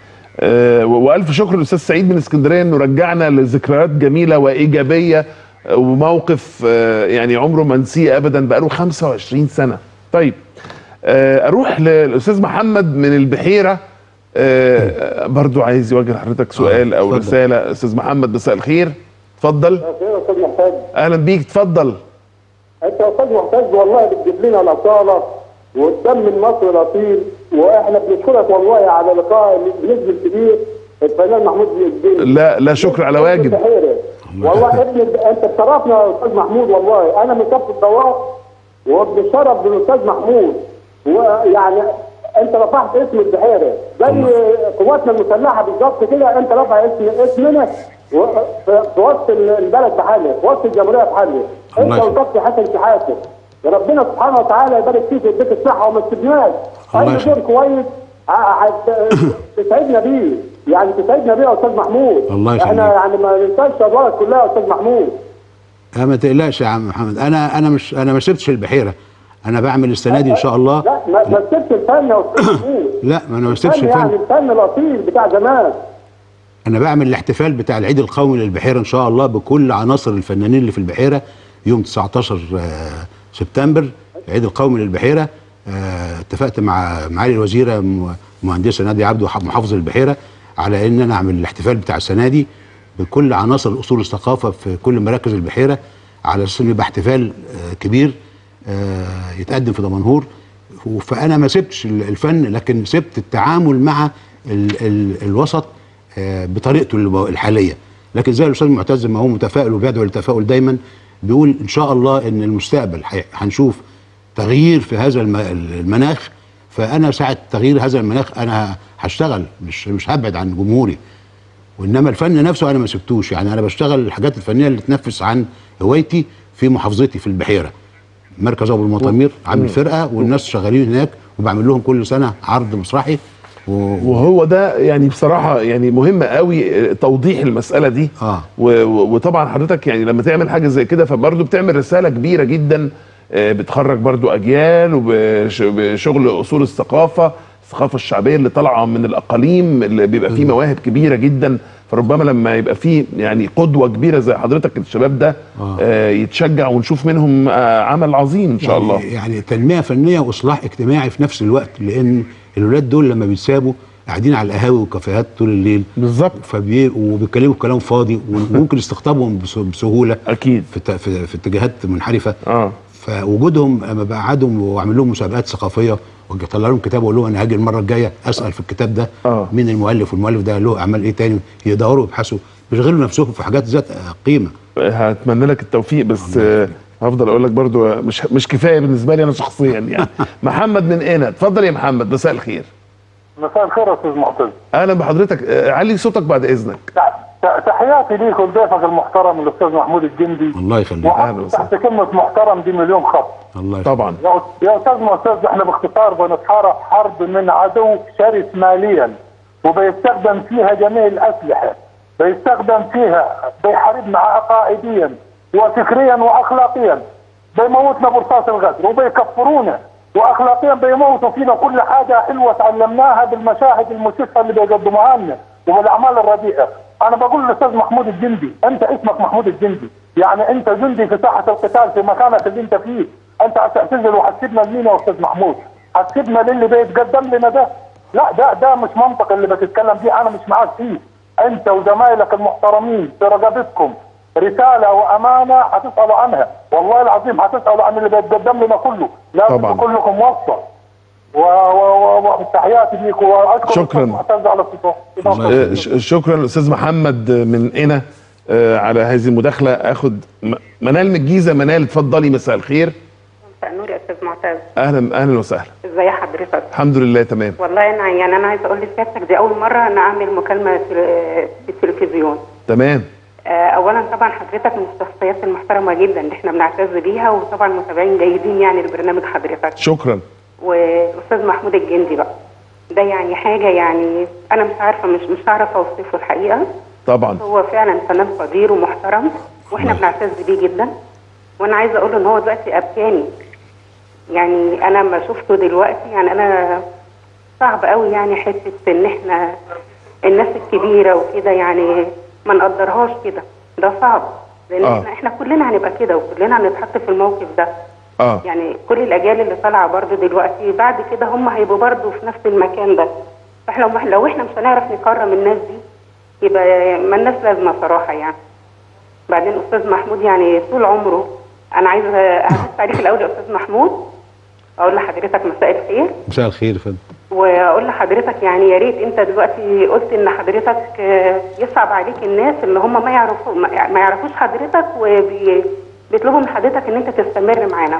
آه، و- والف شكر للاستاذ سعيد من اسكندريه انه رجعنا لذكريات جميله وايجابيه آه، وموقف آه، يعني عمره ما نسيه ابدا بقاله 25 سنه طيب آه، اروح للاستاذ محمد من البحيره آه، برضو عايز يوجه لحضرتك سؤال او اتفضل. رساله استاذ محمد مساء الخير اتفضل خير يا استاذ محتاج اهلا بيك اتفضل انت يا استاذ محتاج والله بتجيب لنا الاصاله والدم المصري الاصيل واحنا بنشكرك والله على لقاء النجم الكبير الفنان محمود الدين لا لا شكر على واجب والله ابن انت بتشرفنا يا استاذ محمود والله انا من كف الدوار وبنشرف بالاستاذ محمود ويعني انت رفعت اسم البحيره زي قواتنا المسلحه بالظبط كده انت رافع اسم اسمنا و- في في وسط البلد بحالها في وسط الجمهوريه بحالها انت الله يخليك. وصفت حسن شحاته يا ربنا سبحانه وتعالى يبارك فيك ويديك الصحه وما تسيبناش الله اي يخليك. دور كويس ع- هت- تسعدنا بيه يعني تسعدنا بيه يا استاذ محمود الله احنا يخليك. يعني ما ننساش ادوارك كلها يا استاذ محمود لا ما تقلقش يا عم محمد انا انا مش انا ما سبتش البحيره انا بعمل السنه دي ان شاء الله لا ما ما تسيبش الفن يا استاذ محمود لا ما انا ما سبتش الفن يعني الفن الفن الاصيل بتاع زمان انا بعمل الاحتفال بتاع العيد القومي للبحيره ان شاء الله بكل عناصر الفنانين اللي في البحيره يوم 19 آه، سبتمبر العيد القومي للبحيره آه، اتفقت مع معالي الوزيره م- مهندسه ناديه عبده وح- محافظ البحيره على ان انا اعمل الاحتفال بتاع السنه دي بكل عناصر اصول الثقافه في كل مراكز البحيره على اساس انه يبقى احتفال آه، كبير آه، يتقدم في دمنهور فانا ما سبتش ال- الفن لكن سبت التعامل مع ال ال الوسط آه، بطريقته الم- الحاليه لكن زي الاستاذ معتز ما هو متفائل وبيدعو للتفاؤل دايما بيقول ان شاء الله ان المستقبل هي- هنشوف تغيير في هذا الم- المناخ فانا ساعه تغيير هذا المناخ انا هشتغل مش مش هبعد عن جمهوري وانما الفن نفسه انا ما سبتوش يعني انا بشتغل الحاجات الفنيه اللي تنفس عن هوايتي في محافظتي في البحيره مركز ابو المطامير عامل فرقه والناس شغالين هناك وبعمل لهم كل سنه عرض مسرحي و... وهو ده يعني بصراحه يعني مهم قوي آه، توضيح المساله دي اه و- و- وطبعا حضرتك يعني لما تعمل حاجه زي كده فبرضه بتعمل رساله كبيره جدا آه، بتخرج برضه اجيال وبشغل اصول الثقافه الثقافه الشعبيه اللي طالعه من الاقاليم اللي بيبقى فيه مواهب كبيره جدا فربما لما يبقى فيه يعني قدوه كبيره زي حضرتك الشباب ده آه. آه، يتشجع ونشوف منهم آه، عمل عظيم ان شاء يعني الله يعني تنميه فنيه واصلاح اجتماعي في نفس الوقت لان الولاد دول لما بيتسابوا قاعدين على القهاوي والكافيهات طول الليل بالظبط فبي وبيتكلموا كلام فاضي وممكن استقطابهم بس- بسهوله اكيد في الت- في, في اتجاهات منحرفه اه فوجودهم اما بقعدهم واعمل لهم مسابقات ثقافيه واطلع لهم كتاب واقول لهم انا هاجي المره الجايه اسال في الكتاب ده آه. مين المؤلف والمؤلف ده له اعمال ايه تاني يدوروا يبحثوا بيشغلوا نفسهم في حاجات ذات قيمه هتمنى لك التوفيق بس آه، هفضل اقول لك برضو آه، مش مش كفايه بالنسبه لي انا شخصيا يعني محمد من هنا اتفضل يا محمد مساء الخير مساء الخير يا استاذ معتز اهلا بحضرتك آه، علي صوتك بعد اذنك تح- ت- تحياتي ليك ولضيفك المحترم الاستاذ محمود الجندي الله يخليك وحط تحت كلمه محترم دي مليون خط الله يخليك. طبعا يا أس- يا استاذ معتز احنا باختصار بنتحارب حرب من عدو شرس ماليا وبيستخدم فيها جميع الاسلحه بيستخدم فيها بيحاربنا عقائديا وفكريا واخلاقيا بيموتنا برصاص الغدر وبيكفرونا واخلاقيا بيموتوا فينا كل حاجه حلوه تعلمناها بالمشاهد المسيئه اللي بيقدموها لنا وبالاعمال الرديئه انا بقول للاستاذ محمود الجندي انت اسمك محمود الجندي يعني انت جندي في ساحه القتال في مكانك اللي انت فيه انت هتعتزل وهتسيبنا لمين يا استاذ محمود هتسيبنا للي بيتقدم لنا ده لا ده ده مش منطق اللي بتتكلم فيه انا مش معاك فيه انت وزمايلك المحترمين في رقبتكم رساله وامانه هتسالوا عنها والله العظيم هتسالوا عن اللي بيتقدم لنا كله لازم طبعاً. تكون لكم وصفه و- و- و- وتحياتي ليك واشكر شكراً. الأستاذ معتز على الصوت آه، ش- شكرا الاستاذ محمد من هنا آه، على هذه المداخله اخد م- منال من الجيزه منال اتفضلي مساء الخير مساء النور يا استاذ معتز اهلا اهلا وسهلا ازي حضرتك الحمد لله تمام والله انا يعني انا عايزه اقول لسيادتك دي اول مره انا اعمل مكالمه في في التلفزيون تمام آه، اولا طبعا حضرتك من الشخصيات المحترمه جدا اللي احنا بنعتز بيها وطبعا متابعين جيدين يعني لبرنامج حضرتك شكرا واستاذ محمود الجندي بقى ده يعني حاجه يعني انا مش عارفه مش مش هعرف اوصفه الحقيقه طبعا هو فعلا فنان قدير ومحترم واحنا بنعتز بيه جدا وانا عايزه اقول له ان هو دلوقتي ابكاني يعني انا ما شفته دلوقتي يعني انا صعب قوي يعني حته ان احنا الناس الكبيره وكده يعني ما نقدرهاش كده ده صعب لان آه. احنا احنا كلنا هنبقى كده وكلنا هنتحط في الموقف ده اه يعني كل الاجيال اللي طالعه برضو دلوقتي بعد كده هم هيبقوا برضو في نفس المكان ده فاحنا لو لو احنا مش هنعرف نكرم الناس دي يبقى ما الناس لازمه صراحه يعني بعدين استاذ محمود يعني طول عمره انا عايزه اهدف عليك الاول يا استاذ محمود اقول لحضرتك مساء الخير مساء الخير يا فندم واقول لحضرتك يعني يا ريت انت دلوقتي قلت ان حضرتك آه، يصعب عليك الناس اللي هم ما يعرفوا ما ما يعرفوش حضرتك وبيطلبوا من حضرتك ان انت تستمر معانا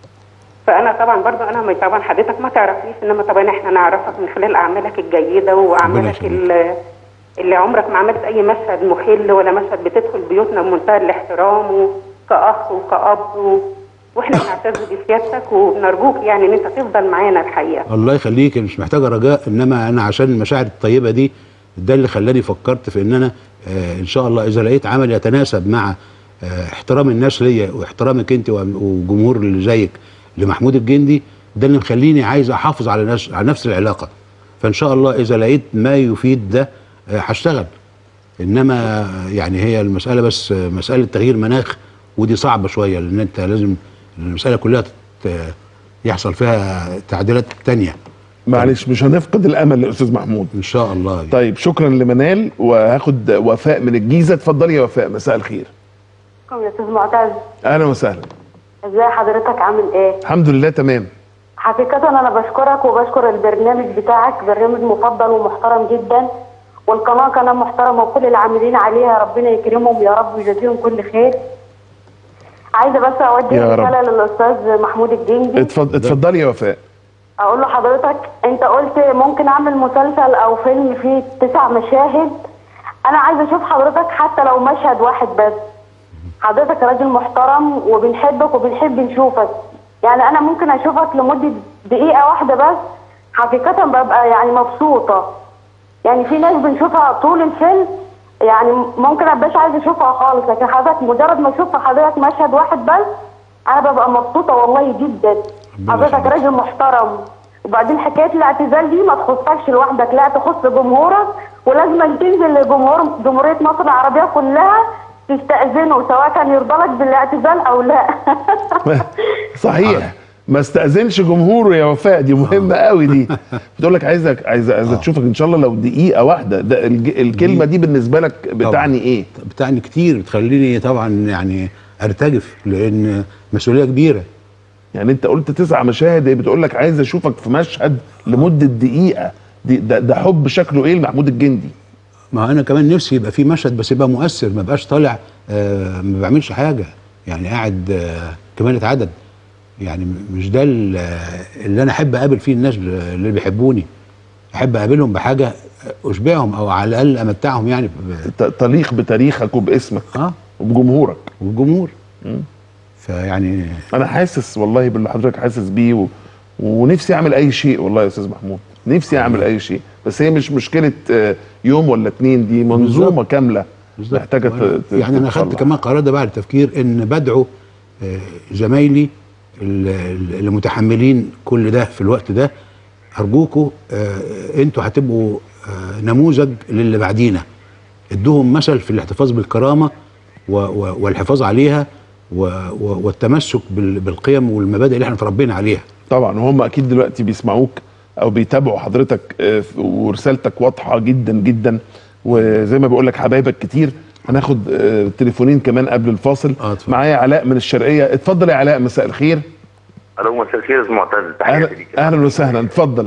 فانا طبعا برضو انا ما- طبعا حضرتك ما تعرفنيش انما طبعا احنا نعرفك من خلال اعمالك الجيده واعمالك ال- اللي عمرك ما عملت اي مشهد مخل ولا مشهد بتدخل بيوتنا بمنتهى الاحترام و- كاخ وكاب و... واحنا بنعتز بسيادتك وبنرجوك يعني ان انت تفضل معانا الحقيقه الله يخليك أنا مش محتاجه رجاء انما انا عشان المشاعر الطيبه دي ده اللي خلاني فكرت في ان انا آه ان شاء الله اذا لقيت عمل يتناسب مع آه احترام الناس ليا واحترامك انت والجمهور اللي زيك لمحمود الجندي ده اللي مخليني عايز احافظ على نفس على نفس العلاقه فان شاء الله اذا لقيت ما يفيد ده آه، هشتغل انما يعني هي المساله بس آه، مساله تغيير مناخ ودي صعبه شويه لان انت لازم المساله كلها تت- يحصل فيها تعديلات تانية معلش مش هنفقد الامل يا استاذ محمود ان شاء الله طيب شكرا لمنال وهاخد وفاء من الجيزه اتفضلي يا وفاء مساء الخير يا استاذ معتز اهلا وسهلا ازاي حضرتك عامل ايه الحمد لله تمام حقيقة انا بشكرك وبشكر البرنامج بتاعك برنامج مفضل ومحترم جدا والقناة قناة محترمة وكل العاملين عليها ربنا يكرمهم يا رب ويجازيهم كل خير عايزة بس اوجه يا رب. رسالة للاستاذ محمود الجندي اتفضل اتفضلي يا وفاء اقول له حضرتك انت قلت ممكن اعمل مسلسل او فيلم فيه تسع مشاهد انا عايزه اشوف حضرتك حتى لو مشهد واحد بس حضرتك راجل محترم وبنحبك وبنحب نشوفك يعني انا ممكن اشوفك لمده دقيقه واحده بس حقيقه ببقى يعني مبسوطه يعني في ناس بنشوفها طول الفيلم يعني ممكن ابقاش عايزه اشوفها خالص لكن حضرتك مجرد ما اشوف حضرتك مشهد واحد بس انا ببقى مبسوطه والله جدا حضرتك راجل محترم وبعدين حكايه الاعتزال دي ما تخصكش لوحدك لا تخص جمهورك ولازم تنزل لجمهور جمهوريه مصر العربيه كلها تستأذنه سواء كان يرضى لك بالاعتزال او لا صحيح ما استاذنش جمهوره يا وفاء دي مهمه قوي دي بتقول لك عايزك عايزه عايزه تشوفك ان شاء الله لو دقيقه واحده ده الج- الكلمه دي بالنسبه لك بتعني ايه بتعني كتير بتخليني طبعا يعني ارتجف لان مسؤوليه كبيره يعني انت قلت تسع مشاهد هي بتقول لك عايز اشوفك في مشهد لمده دقيقه دي ده, ده حب شكله ايه لمحمود الجندي ما انا كمان نفسي يبقى في مشهد بس يبقى مؤثر ما بقاش طالع آه ما بعملش حاجه يعني قاعد آه كمالة عدد يعني م- مش ده ال- آه، اللي انا احب اقابل فيه الناس اللي بيحبوني احب اقابلهم بحاجه اشبعهم او على الاقل امتعهم يعني ب- ت- تليق بتاريخك وباسمك اه وبجمهورك وبجمهور فيعني انا حاسس والله باللي حضرتك حاسس بيه و... ونفسي اعمل اي شيء والله يا استاذ محمود نفسي اعمل اي شيء بس هي مش مشكله آه، يوم ولا اتنين دي منظومه بالظبط. كامله بالظبط. محتاجه ت- ت- يعني انا خدت تتصلح. كمان قرار ده بعد التفكير ان بدعو آه، زمايلي ال- ال- اللي متحملين كل ده في الوقت ده ارجوكوا آه، انتوا هتبقوا آه، نموذج للي بعدينا ادوهم مثل في الاحتفاظ بالكرامه و- و- والحفاظ عليها و- و- والتمسك بال- بالقيم والمبادئ اللي احنا اتربينا عليها طبعا وهم اكيد دلوقتي بيسمعوك او بيتابعوا حضرتك آه، ف- ورسالتك واضحه جدا جدا وزي ما بقول لك حبايبك كتير هناخد آه، تليفونين كمان قبل الفاصل معايا علاء من الشرقيه اتفضل يا علاء مساء الخير الو مساء الخير يا استاذ معتز اهلا تحياتي ليك اهلا وسهلا اتفضل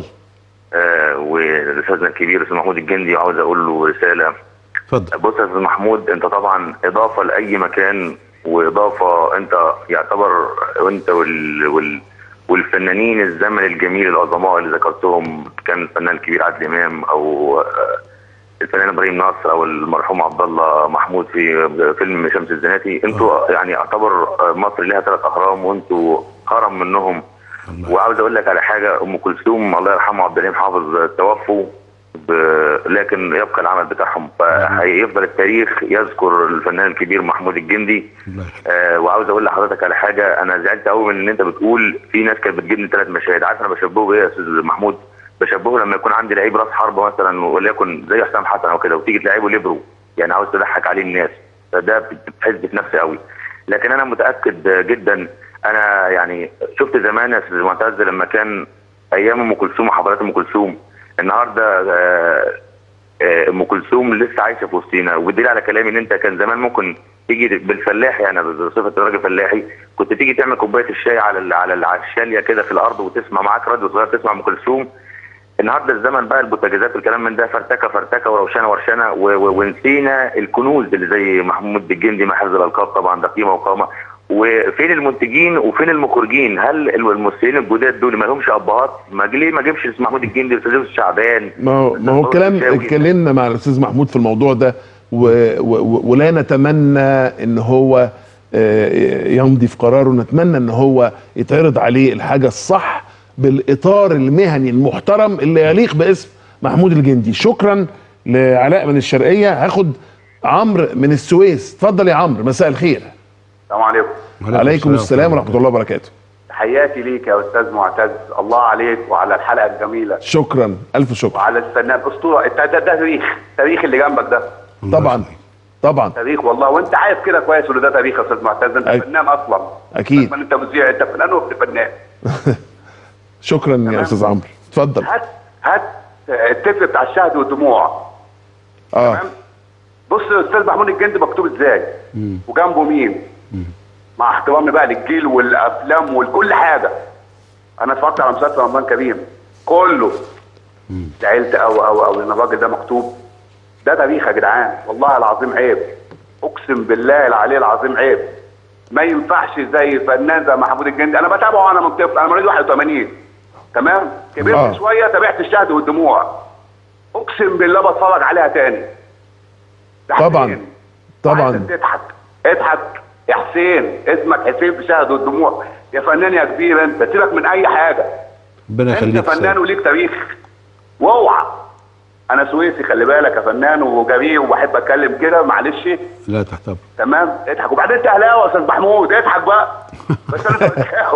آه والاستاذنا الكبير الاستاذ محمود الجندي وعاوز اقول له رساله اتفضل بص يا استاذ محمود انت طبعا اضافه لاي مكان واضافه انت يعتبر وانت وال, وال والفنانين الزمن الجميل العظماء اللي ذكرتهم كان الفنان الكبير عادل امام او آه، الفنان ابراهيم ناصر او المرحوم عبد الله محمود في فيلم شمس الزناتي انتوا يعني يعتبر آه، مصر لها ثلاث اهرام وانتوا هرم منهم وعاوز اقول لك على حاجه ام كلثوم الله يرحمه عبد الحليم حافظ توفوا ب- لكن يبقى العمل بتاعهم فهيفضل التاريخ يذكر الفنان الكبير محمود الجندي آه وعاوز اقول لحضرتك على حاجه انا زعلت قوي من ان انت بتقول في ناس كانت بتجيب لي ثلاث مشاهد عارف انا بشبهه بايه يا استاذ محمود بشبهه لما يكون عندي لعيب راس حربه مثلا وليكن زي حسام حسن او كده وتيجي تلعبه ليبرو يعني عاوز تضحك عليه الناس فده بتحس بنفسي قوي لكن انا متاكد جدا انا يعني شفت زمان يا استاذ معتز لما كان ايام ام كلثوم وحفلات ام كلثوم النهارده آه، آه، ام كلثوم لسه عايشه في وسطينا والدليل على كلامي ان انت كان زمان ممكن تيجي بالفلاح يعني بصفه راجل فلاحي كنت تيجي تعمل كوبايه الشاي على ال- على ال- على الشاليه كده في الارض وتسمع معاك راديو صغير تسمع ام كلثوم النهارده الزمن بقى البوتاجازات والكلام من ده فرتكه فرتكه وروشنه ورشنه و- و- ونسينا الكنوز اللي زي محمود الجندي مع حفظ الالقاب طبعا ده قيمه وقامه وفين المنتجين وفين المخرجين هل الممثلين الجداد دول ما لهمش ابهات ما ليه ما جيبش اسم محمود الجندي والاستاذ يوسف شعبان ما هو ما هو الكلام اتكلمنا مع الاستاذ محمود في الموضوع ده و و ولا نتمنى ان هو آه، يمضي في قراره نتمنى ان هو يتعرض عليه الحاجه الصح بالاطار المهني المحترم اللي يليق باسم محمود الجندي شكرا لعلاء من الشرقيه هاخد عمرو من السويس اتفضل يا عمرو مساء الخير السلام عليكم عليكم السلام ورحمه الله وبركاته تحياتي ليك يا استاذ معتز الله عليك وعلى الحلقه الجميله شكرا الف شكر وعلى الفنان اسطوره انت ده, ده تاريخ تاريخ اللي جنبك ده طبعا طبعا تاريخ والله وانت عارف كده كويس ان ده تاريخ يا استاذ معتز انت أك- فنان اصلا اكيد ما انت مذيع انت فنان وابن فنان شكرا يا استاذ عمرو اتفضل هات هات التتر بتاع الشهد والدموع اه بص يا استاذ محمود الجندي مكتوب ازاي وجنبه مين مع احترامي بقى للجيل والافلام وكل حاجه انا اتفرجت على مسلسل رمضان كريم كله زعلت قوي قوي قوي ان الراجل ده مكتوب ده تاريخ يا جدعان والله العظيم عيب اقسم بالله العلي العظيم عيب ما ينفعش زي فنان زي محمود الجندي انا بتابعه وانا من طفل انا مواليد 81 تمام كبرت آه. شويه تابعت الشهد والدموع اقسم بالله بتفرج عليها تاني ده طبعا حسين. طبعا عايزك تضحك اضحك يا حسين اسمك حسين في شهد والدموع يا فنان يا كبير انت سيبك من اي حاجه ربنا انت يخليك فنان وليك تاريخ واوعى انا سويسي خلي بالك يا فنان وجريء وبحب اتكلم كده معلش لا تحتفظ تمام اضحك وبعدين انت اهلاوي يا استاذ محمود اضحك بقى بس انا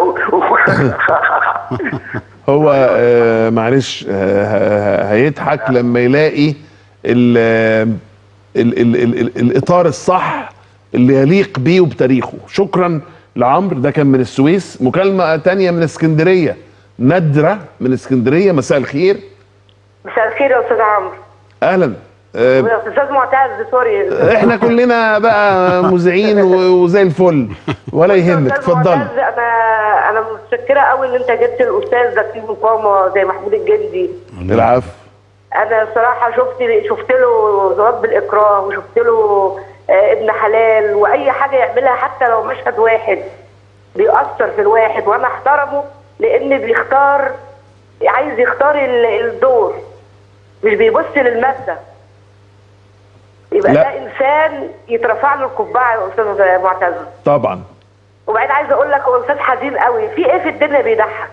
هو آه معلش آه ه- ه- هيضحك لما يلاقي ال ال ال ال ال الاطار الصح اللي يليق بيه وبتاريخه شكرا لعمرو ده كان من السويس مكالمه تانية من اسكندريه ندره من اسكندريه مساء الخير مساء الخير يا استاذ عمرو اهلا آه، يا استاذ معتز سوري احنا كلنا بقى مذيعين و- وزي الفل ولا يهمك استاذ اتفضلي معتز انا انا متشكره قوي ان انت جبت الاستاذ ده في مقامه زي محمود الجندي العفو انا صراحه شفت شفت له زواج بالاكراه وشفت له آه، ابن حلال واي حاجه يعملها حتى لو مشهد واحد بيأثر في الواحد وانا احترمه لان بيختار عايز يختار ال- الدور مش بيبص للماده يبقى لا. ده انسان يترفع له القبعه يا استاذ معتز طبعا وبعدين عايزه اقول لك هو استاذ حزين قوي في ايه في الدنيا بيضحك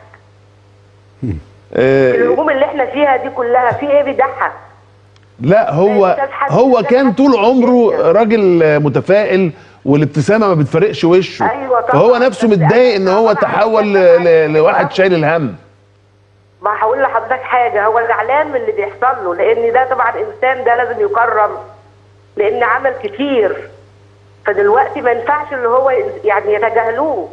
آه، الهجوم اللي احنا فيها دي كلها في ايه بيضحك لا هو هو كان طول عمره راجل متفائل والابتسامه ما بتفرقش وشه أيوة طبعاً. فهو نفسه متضايق ان هو تحول ل- ل- لواحد شايل الهم ما هقول لحضرتك حاجه هو زعلان من اللي بيحصل له لان ده طبعا انسان ده لازم يكرم لان عمل كتير فدلوقتي ما ينفعش اللي هو يعني يتجاهلوه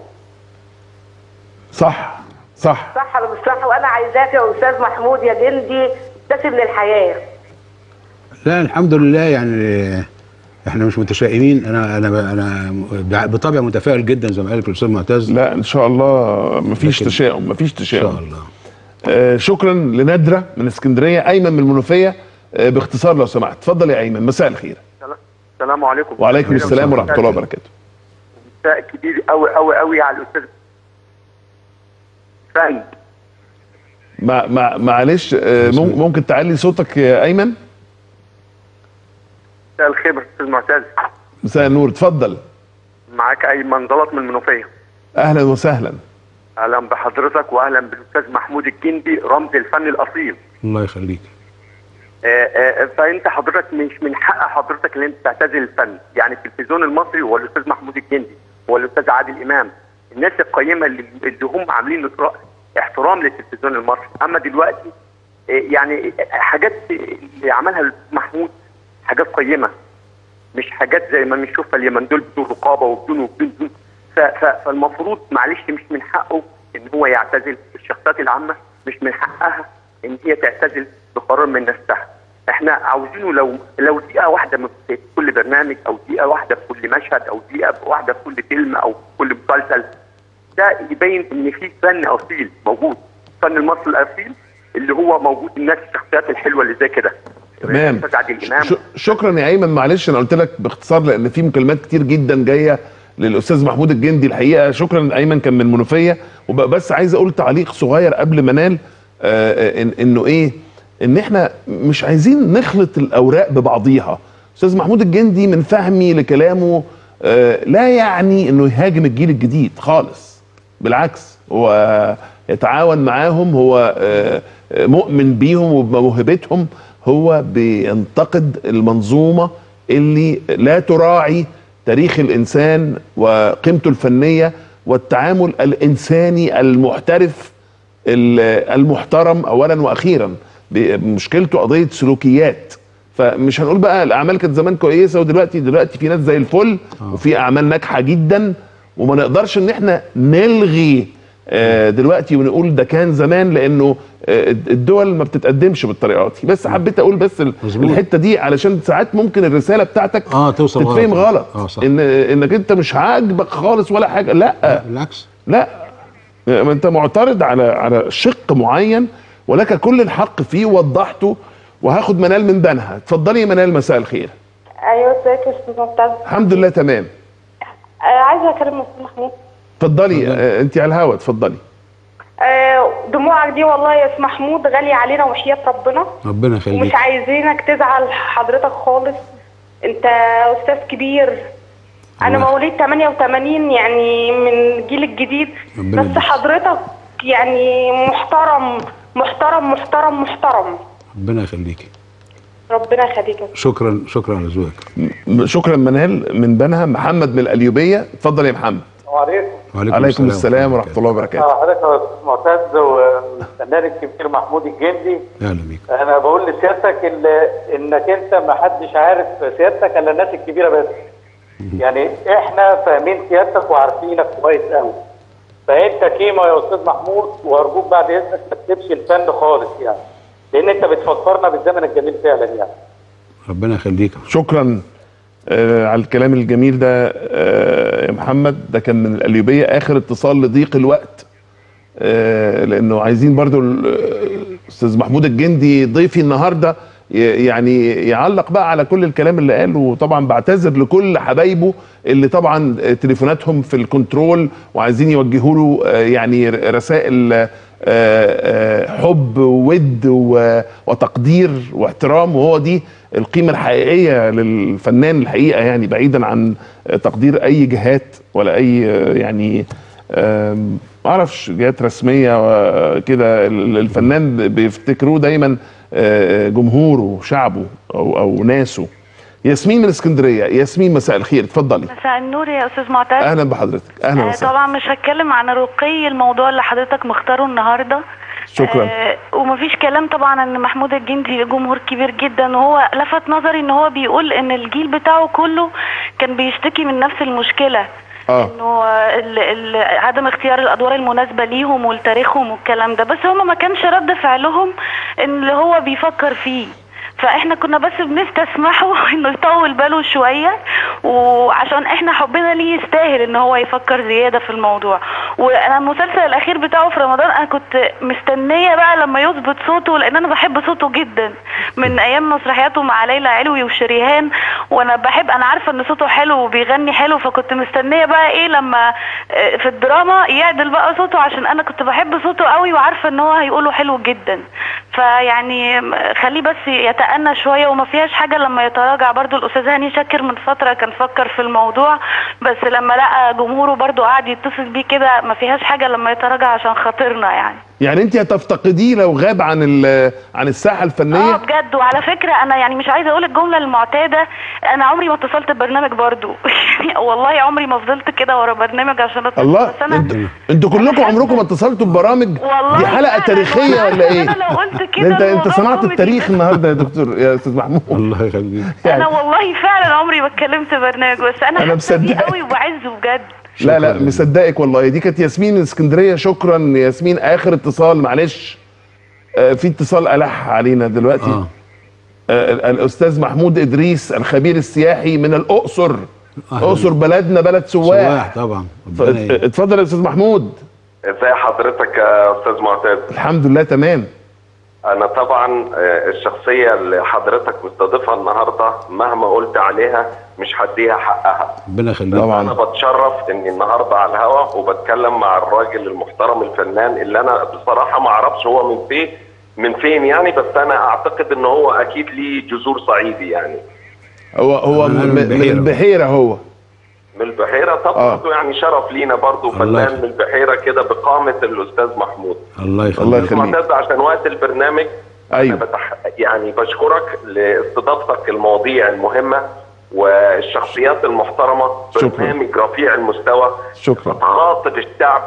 صح صح صح ولا مش صح وانا عايزاك يا استاذ محمود يا جندي تبتسم للحياه لا الحمد لله يعني احنا مش متشائمين انا انا انا بطبع متفائل جدا زي ما قال الاستاذ معتز لا ان شاء الله مفيش لكن- تشاؤم مفيش تشاؤم ان شاء الله آه شكرا لندره من اسكندريه ايمن من المنوفيه آه باختصار لو سمحت اتفضل يا ايمن مساء الخير السلام عليكم وعليكم السلام ورحمه الله وبركاته مساء كبير قوي قوي قوي على الاستاذ فن مع مع معلش آه مم- ممكن تعلي صوتك يا ايمن مساء الخير يا استاذ معتز مساء النور اتفضل معاك ايمن ضلط من المنوفيه اهلا وسهلا اهلا بحضرتك واهلا بالاستاذ محمود الجندي رمز الفن الاصيل الله يخليك آه، آه، فانت حضرتك مش من حق حضرتك ان انت تعتزل الفن يعني التلفزيون المصري هو الاستاذ محمود الجندي هو الاستاذ عادل امام الناس القيمه اللي, اللي هم عاملين إطراء- احترام للتلفزيون المصري اما دلوقتي آه، يعني حاجات اللي عملها الاستاذ محمود حاجات قيمه مش حاجات زي ما بنشوفها اليمن دول بدون رقابه وبدون وبدون بدون ف- ف- فالمفروض معلش مش من حقه ان هو يعتزل الشخصيات العامه مش من حقها ان هي تعتزل بقرار من نفسها احنا عاوزينه لو لو دقيقه واحده من في كل برنامج او دقيقه واحده في كل مشهد او دقيقه واحده في كل فيلم او في كل مسلسل ده يبين ان في فن اصيل موجود فن المصري الاصيل اللي هو موجود الناس الشخصيات الحلوه اللي زي كده تمام الاستاذ عادل امام ش- شكرا يا ايمن معلش انا قلت لك باختصار لان في مكالمات كتير جدا جايه للاستاذ محمود الجندي الحقيقه شكرا ايمن كان من منوفيه وبقى بس عايز اقول تعليق صغير قبل ما انال آه، إن انه ايه ان احنا مش عايزين نخلط الاوراق ببعضيها استاذ محمود الجندي من فهمي لكلامه آه، لا يعني انه يهاجم الجيل الجديد خالص بالعكس هو يتعاون معاهم هو آه، آه، مؤمن بيهم وبموهبتهم هو بينتقد المنظومه اللي لا تراعي تاريخ الانسان وقيمته الفنيه والتعامل الانساني المحترف ال- المحترم اولا واخيرا ب- مشكلته قضيه سلوكيات فمش هنقول بقى الاعمال كانت زمان كويسه ودلوقتي دلوقتي في ناس زي الفل وفي اعمال ناجحه جدا وما نقدرش ان احنا نلغي آه، دلوقتي ونقول ده كان زمان لانه آه، الدول ما بتتقدمش بالطريقه دي بس حبيت اقول بس ال- الحته دي علشان ساعات ممكن الرساله بتاعتك اه توصل غلط. تتفهم غلط اه صح ان انك انت مش عاجبك خالص ولا حاجه لا بالعكس لا ما انت معترض على على شق معين ولك كل الحق فيه وضحته وهاخد منال من بنها اتفضلي يا منال مساء الخير ايوه ازيك يا استاذ معتز الحمد لله تمام آه عايزه اكلم استاذ محمود اتفضلي آه، انت على الهوا اتفضلي آه دموعك دي والله يا استاذ محمود غاليه علينا وحياه ربنا ربنا ومش يخليك عايزينك تزعل حضرتك خالص انت استاذ كبير انا الله. مواليد 88 يعني من الجيل الجديد ربنا بس يديك. حضرتك يعني محترم محترم محترم محترم ربنا يخليك ربنا يخليك يا شكرا شكرا على ذوقك م- شكرا منال من بنها محمد من القليوبيه اتفضل يا محمد وعليكم وعليكم عليكم السلام ورحمه الله وبركاته آه، حضرتك يا استاذ معتز والفنان الكبير محمود الجندي اهلا بيك انا بقول لسيادتك ال- انك انت ما حدش عارف سيادتك الا الناس الكبيره بس يعني احنا فاهمين سيادتك وعارفينك كويس قوي فانت كيما يا استاذ محمود وارجوك بعد اذنك ما تسيبش الفن خالص يعني لان انت بتفكرنا بالزمن الجميل فعلا يعني ربنا يخليك شكرا آه على الكلام الجميل ده آه يا محمد ده كان من القليوبيه اخر اتصال لضيق الوقت آه لانه عايزين برضو ال- الاستاذ محمود الجندي ضيفي النهارده ي- يعني يعلق بقى على كل الكلام اللي قاله وطبعا بعتذر لكل حبايبه اللي طبعا تليفوناتهم في الكنترول وعايزين يوجهوا له آه، يعني رسائل آه، آه، حب وود و- وتقدير واحترام وهو دي القيمة الحقيقية للفنان الحقيقة يعني بعيدا عن تقدير أي جهات ولا أي آه، يعني آم، ما اعرفش جهات رسميه وكده ال- الفنان بيفتكروه دايما آه، جمهوره وشعبه او او ناسه ياسمين من اسكندريه ياسمين مساء الخير اتفضلي مساء النور يا استاذ معتز اهلا بحضرتك اهلا آه وسهلا طبعا مش هتكلم عن رقي الموضوع اللي حضرتك مختاره النهارده شكرا آه ومفيش كلام طبعا ان محمود الجندي له جمهور كبير جدا وهو لفت نظري ان هو بيقول ان الجيل بتاعه كله كان بيشتكي من نفس المشكله اه انه ال- ال- عدم اختيار الادوار المناسبه ليهم ولتاريخهم والكلام ده بس هم ما كانش رد فعلهم ان اللي هو بيفكر فيه فاحنا كنا بس بنستسمحه انه يطول باله شويه وعشان احنا حبنا ليه يستاهل ان هو يفكر زياده في الموضوع وانا المسلسل الاخير بتاعه في رمضان انا كنت مستنيه بقى لما يظبط صوته لان انا بحب صوته جدا من ايام مسرحياته مع ليلى علوي وشريهان وانا بحب انا عارفه ان صوته حلو وبيغني حلو فكنت مستنيه بقى ايه لما آه، في الدراما يعدل بقى صوته عشان انا كنت بحب صوته قوي وعارفه ان هو هيقوله حلو جدا فيعني م- خليه بس يتأنى شويه وما فيهاش حاجه لما يتراجع برضو الاستاذ هاني شاكر من فتره كان فكر في الموضوع بس لما لقى جمهوره برضو قعد يتصل بيه كده ما فيهاش حاجه لما يتراجع عشان خاطرنا يعني يعني انت هتفتقديه لو غاب عن ال- عن الساحه اه الفنيه بجد وعلى فكره انا يعني مش عايزه اقول الجمله المعتاده انا عمري ما اتصلت ببرنامج برضو والله عمري ما فضلت كده ورا برنامج عشان اتصل الله بس انا انتوا انتوا كلكم عمركم ما اتصلتوا ببرامج والله دي حلقه فعلا، تاريخيه والله ولا ايه أنا لو قلت ده كده انت انت الموضوع صنعت كوميدي التاريخ النهارده يا دكتور يا استاذ محمود الله يخليك انا والله فعلا عمري ما اتكلمت برنامج بس انا أنا حاسه بيه مصدقك. قوي وبعزه بجد لا لا مصدقك والله دي كانت ياسمين من اسكندريه شكرا ياسمين اخر اتصال معلش آه في اتصال الح علينا دلوقتي آه. آه الاستاذ محمود ادريس الخبير السياحي من الاقصر الاقصر بلدنا بلد سواح سواح طبعا ف- اتفضل يا استاذ محمود ازي حضرتك يا استاذ معتز الحمد لله تمام انا طبعا آه، الشخصيه اللي حضرتك مستضيفها النهارده مهما قلت عليها مش هديها حقها ربنا يخليك انا بتشرف اني النهارده على الهوا وبتكلم مع الراجل المحترم الفنان اللي انا بصراحه ما اعرفش هو من فين من فين يعني بس انا اعتقد ان هو اكيد ليه جذور صعيدي يعني هو هو أنا من من من البحيرة. البحيره هو من البحيره طب آه. برضه يعني شرف لينا برضه الله فنان من البحيره كده بقامه الاستاذ محمود الله يخليك الله أستاذ يخليك معتز عشان وقت البرنامج ايوه أنا بتح... يعني بشكرك لاستضافتك المواضيع المهمه والشخصيات المحترمه شكرا. برنامج رفيع المستوى شكرا خاطب الشعب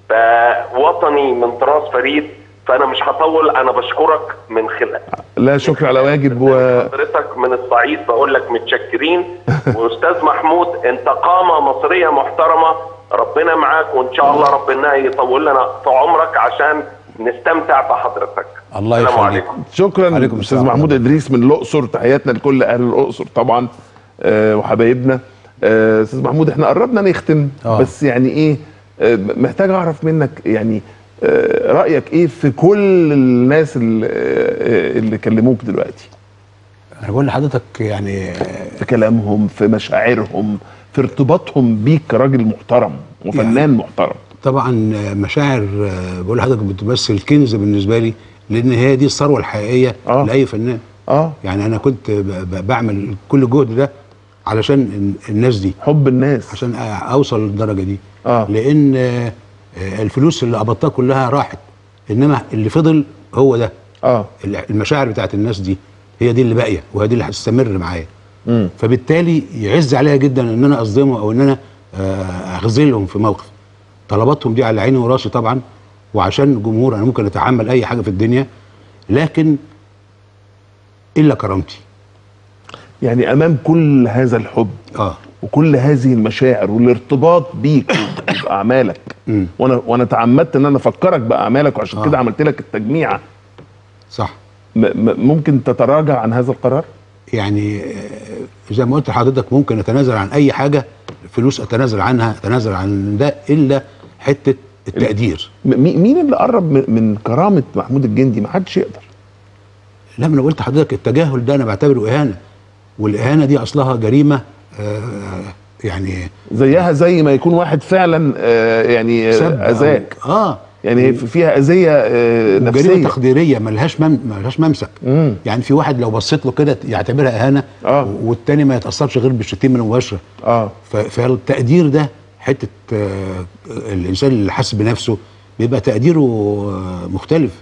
وطني من طراز فريد فانا مش هطول انا بشكرك من خلال لا شكر على واجب و... حضرتك من الصعيد بقول لك متشكرين واستاذ محمود انت قامه مصريه محترمه ربنا معاك وان شاء الله ربنا يطول لنا في عمرك عشان نستمتع بحضرتك الله السلام يخليك عليكم شكرا عليكم استاذ السلام. محمود ادريس من الاقصر تحياتنا لكل اهل الاقصر طبعا آه وحبايبنا آه، استاذ محمود احنا قربنا نختم آه. بس يعني ايه آه محتاج اعرف منك يعني آه رايك ايه في كل الناس اللي, آه اللي كلموك دلوقتي انا بقول لحضرتك يعني في كلامهم في مشاعرهم في ارتباطهم بيك كراجل محترم وفنان يعني محترم طبعا مشاعر آه، بقول لحضرتك بتمثل كنز بالنسبه لي لان هي دي الثروه الحقيقيه آه. لاي فنان اه يعني انا كنت ب- ب- بعمل كل الجهد ده علشان ال- الناس دي حب الناس عشان أ- اوصل للدرجه دي اه لان آه، آه، الفلوس اللي قبضتها كلها راحت انما اللي فضل هو ده اه المشاعر بتاعت الناس دي هي دي اللي باقيه وهي دي اللي هتستمر معايا مم. فبالتالي يعز عليا جدا ان انا اصدمه او ان انا آه، اخذلهم في موقف طلباتهم دي على عيني وراسي طبعا وعشان الجمهور انا ممكن اتحمل اي حاجه في الدنيا لكن الا كرامتي يعني امام كل هذا الحب اه وكل هذه المشاعر والارتباط بيك وباعمالك وانا وانا تعمدت ان انا افكرك باعمالك وعشان آه. كده عملت لك التجميعه صح م م ممكن تتراجع عن هذا القرار يعني آه، زي ما قلت لحضرتك ممكن اتنازل عن اي حاجه فلوس اتنازل عنها اتنازل عن ده الا حته التقدير م- مي- مين اللي قرب من, من كرامه محمود الجندي ما حدش يقدر لا ما انا قلت لحضرتك التجاهل ده انا بعتبره اهانه والاهانه دي اصلها جريمه آه يعني زيها زي ما يكون واحد فعلا آه يعني سب آه، أو- اذاك اه يعني في- فيها اذيه آه وجريمه نفسيه تقديريه ملهاش مم... ملهاش ممسك مم. يعني في واحد لو بصيت له كده يعتبرها اهانه آه. والتاني ما يتاثرش غير بالشتيمه المباشره اه ف... فالتقدير ده حته آه الانسان اللي حاسس بنفسه بيبقى تقديره آه مختلف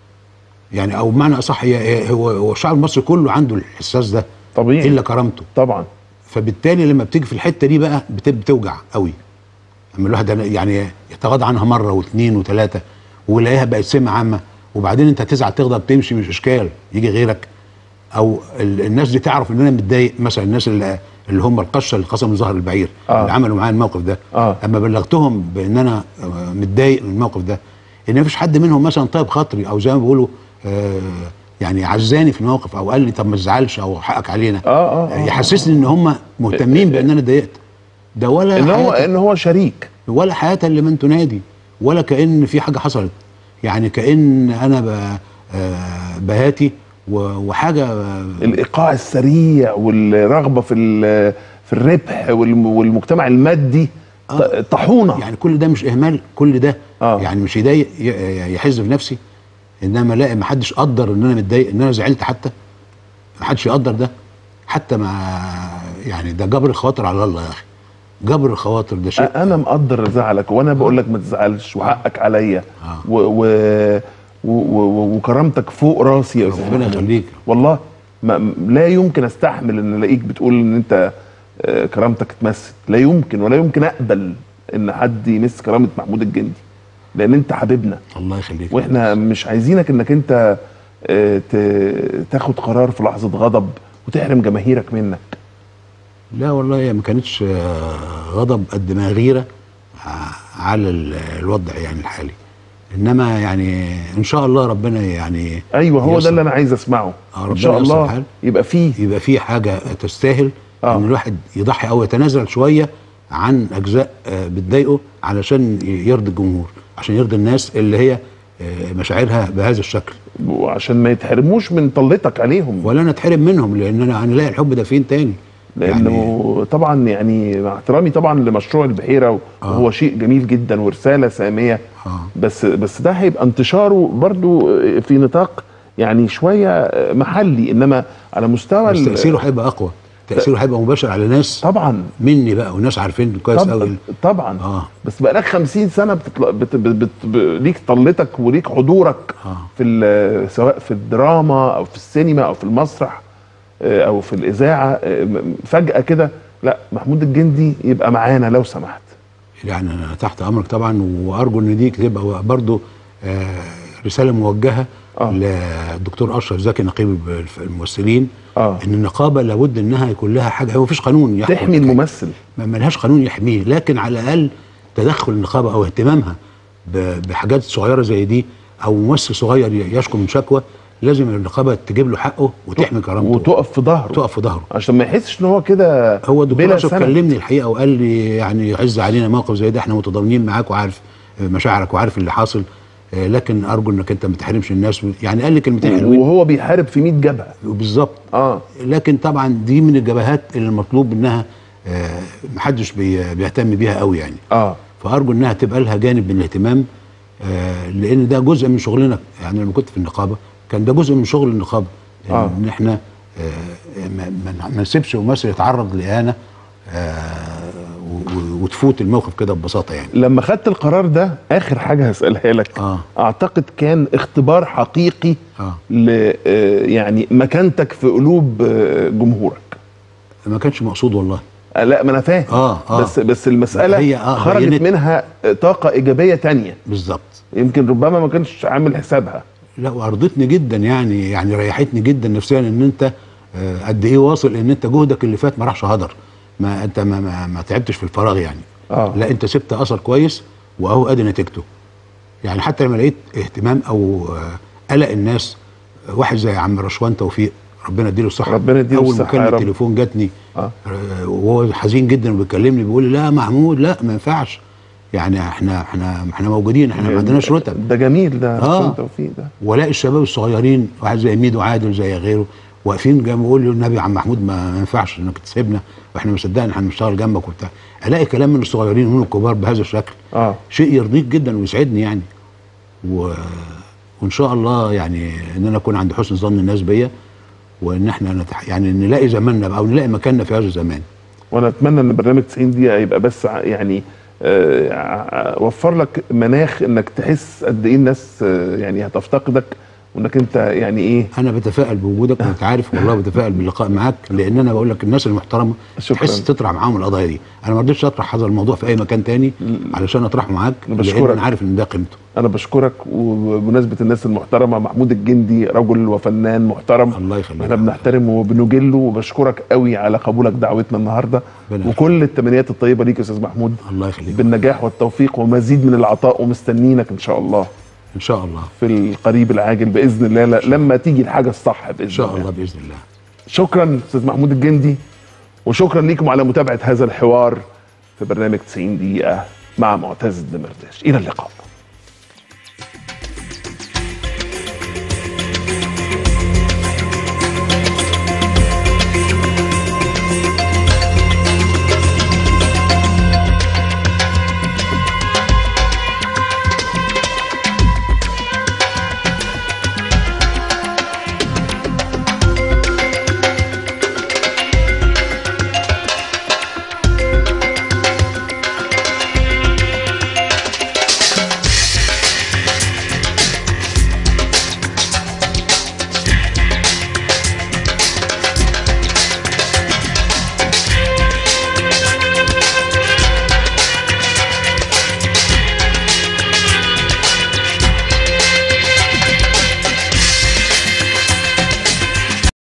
يعني او بمعنى اصح هي هي- هو هو الشعب المصري كله عنده الاحساس ده طبيعي الا كرامته طبعا فبالتالي لما بتيجي في الحته دي بقى بت- بتوجع قوي اما الواحد يعني يتغاضى عنها مره واثنين وثلاثه ويلاقيها بقت سمه عامه وبعدين انت تزعل تغضب تمشي مش اشكال يجي غيرك او ال- الناس دي تعرف ان انا متضايق مثلا الناس اللي, اللي هم القشه اللي قسموا ظهر البعير آه. اللي عملوا معايا الموقف ده آه. اما بلغتهم بان انا آه، متضايق من الموقف ده ان مفيش حد منهم مثلا طيب خاطري او زي ما بيقولوا آه يعني عزاني في الموقف او قال لي طب ما تزعلش او حقك علينا آه آه, آه. يحسسني ان هم مهتمين بان انا اتضايقت ده ولا ان هو حياة ان هو شريك ولا حياة لمن تنادي ولا كأن في حاجة حصلت يعني كأن أنا ب- آه، بهاتي و- وحاجة آه، الايقاع السريع والرغبه في ال- في الربح والم- والمجتمع المادي ط- طاحونه يعني كل ده مش إهمال كل ده آه. يعني مش يضايق ي- يحز في نفسي إنما الاقي ما حدش قدر إن أنا متضايق إن أنا زعلت حتى ما حدش يقدر ده حتى مع يعني ده جبر الخواطر على الله يا أخي جبر الخواطر ده شيء انا مقدر زعلك وانا بقول لك ما تزعلش وحقك عليا و و و و وكرامتك فوق راسي يا استاذ ربنا محمود. يخليك. والله ما لا يمكن استحمل ان الاقيك بتقول ان انت آه، كرامتك اتمست لا يمكن ولا يمكن اقبل ان حد يمس كرامه محمود الجندي لان انت حبيبنا الله يخليك واحنا مش عايزينك انك انت آه، ت- تاخد قرار في لحظه غضب وتحرم جماهيرك منك لا والله هي ما كانتش آه، غضب قد ما غيره ع- على ال- الوضع يعني الحالي انما يعني ان شاء الله ربنا يعني ايوه هو ييسر. ده اللي انا عايز اسمعه آه، ان ربنا شاء ييسر الله الحال. يبقى فيه يبقى في حاجه تستاهل آه. ان الواحد يضحي او يتنازل شويه عن اجزاء آه، بتضايقه علشان يرضي الجمهور عشان يرضي الناس اللي هي آه، مشاعرها بهذا الشكل وعشان ما يتحرموش من طلتك عليهم ولا انا اتحرم منهم لان انا هنلاقي الحب ده فين تاني لانه يعني طبعا يعني مع احترامي طبعا لمشروع البحيره وهو شيء جميل جدا ورساله ساميه آه. بس بس ده هيبقى انتشاره برضو في نطاق يعني شويه محلي انما على مستوى بس ال- تاثيره هيبقى اقوى تاثيره هيبقى مباشر على ناس طبعا مني بقى وناس عارفين كويس طبعا قوي طبعا اه بس بقالك 50 سنه بتطلع بت بت بت ب- ليك طلتك وليك حضورك آه. في ال- سواء في الدراما او في السينما او في المسرح آه، او في الاذاعه آه، م- فجاه كده لا محمود الجندي يبقى معانا لو سمحت يعني انا تحت امرك طبعا وارجو ان دي تبقى برضو آه رساله موجهه آه. للدكتور اشرف زكي نقيب الف- الممثلين آه. ان النقابه لابد انها يكون لها حاجه هو مفيش قانون يحكم تحمي الممثل ما ملهاش قانون يحميه لكن على الاقل تدخل النقابه او اهتمامها ب- بحاجات صغيره زي دي او ممثل صغير ي- يشكو من شكوى لازم النقابه تجيب له حقه وتحمي كرامته وتقف في ظهره تقف في ظهره عشان ما يحسش ان هو كده هو الدكتور بلا اشرف سند. كلمني الحقيقه وقال لي يعني يعز علينا موقف زي ده احنا متضامنين معاك وعارف مشاعرك وعارف اللي حاصل آه، لكن ارجو انك انت ما تحرمش الناس يعني قال لي كلمتين حلوين وهو بيحارب في 100 جبهه بالظبط اه لكن طبعا دي من الجبهات اللي المطلوب انها آه، محدش بي- بيهتم بيها قوي يعني اه فارجو انها تبقى لها جانب من الاهتمام آه، لان ده جزء من شغلنا يعني لما كنت في النقابه كان ده جزء من شغل النقابه آه. ان احنا آه، ما- ما ما نسيبش ممثل يتعرض لاهانه آه، و- و- وتفوت الموقف كده ببساطه يعني لما خدت القرار ده اخر حاجه هسالها لك آه. اعتقد كان اختبار حقيقي آه. ل آه، يعني مكانتك في قلوب آه، جمهورك ما كانش مقصود والله آه، لا ما انا فاهم آه، آه. بس بس المساله هي، آه، خرجت بينت. منها آه، طاقه ايجابيه تانية بالظبط يمكن ربما ما كانش عامل حسابها لا وارضتني جدا يعني يعني ريحتني جدا نفسيا ان انت آه، قد ايه واصل ان انت جهدك اللي فات ما راحش هدر ما انت ما, ما, ما تعبتش في الفراغ يعني آه. لا انت سبت اثر كويس واهو ادي نتيجته يعني حتى لما لقيت اهتمام او آه، قلق الناس آه، واحد زي عم رشوان توفيق ربنا يديله الصحه ربنا يديله اول الصحة يا مكالمه رب. تليفون جاتني آه. آه، وهو حزين جدا وبيكلمني بيقول لي لا محمود لا ما ينفعش يعني احنا احنا احنا موجودين احنا ما عندناش رتب ده جميل ده آه. رشوان توفيق ده والاقي الشباب الصغيرين واحد زي ميدو عادل زي غيره واقفين جنبي يقول لي النبي يا عم محمود ما ما ينفعش انك تسيبنا واحنا مصدقين هنشتغل جنبك وبتاع الاقي كلام من الصغيرين ومن الكبار بهذا الشكل اه شيء يرضيك جدا ويسعدني يعني و... وان شاء الله يعني ان انا اكون عند حسن ظن الناس بيا وان احنا نتح... يعني نلاقي زماننا بقى او نلاقي مكاننا في هذا الزمان وانا اتمنى ان برنامج 90 دقيقه يبقى بس ع- يعني آه، ع- وفر لك مناخ انك تحس قد ايه الناس آه، يعني هتفتقدك وانك انت يعني ايه انا بتفائل بوجودك وانت عارف والله بتفائل باللقاء معاك لان انا بقول لك الناس المحترمه شكراً. تحس تطرح معاهم القضايا دي انا ما رضيتش اطرح هذا الموضوع في اي مكان تاني علشان اطرحه معاك لان بشكرك. انا عارف ان ده قيمته انا بشكرك وبمناسبه الناس المحترمه محمود الجندي رجل وفنان محترم الله يخليك احنا بنحترمه وبنجله وبشكرك قوي على قبولك دعوتنا النهارده ربنا وكل التمنيات الطيبه ليك يا استاذ محمود الله يخليك بالنجاح والتوفيق ومزيد من العطاء ومستنينك ان شاء الله ان شاء الله في القريب العاجل باذن الله ل- لما تيجي الحاجه الصح باذن ان شاء الله الله باذن الله شكرا استاذ محمود الجندي وشكرا لكم على متابعه هذا الحوار في برنامج 90 دقيقه مع معتز الدمرداش الى اللقاء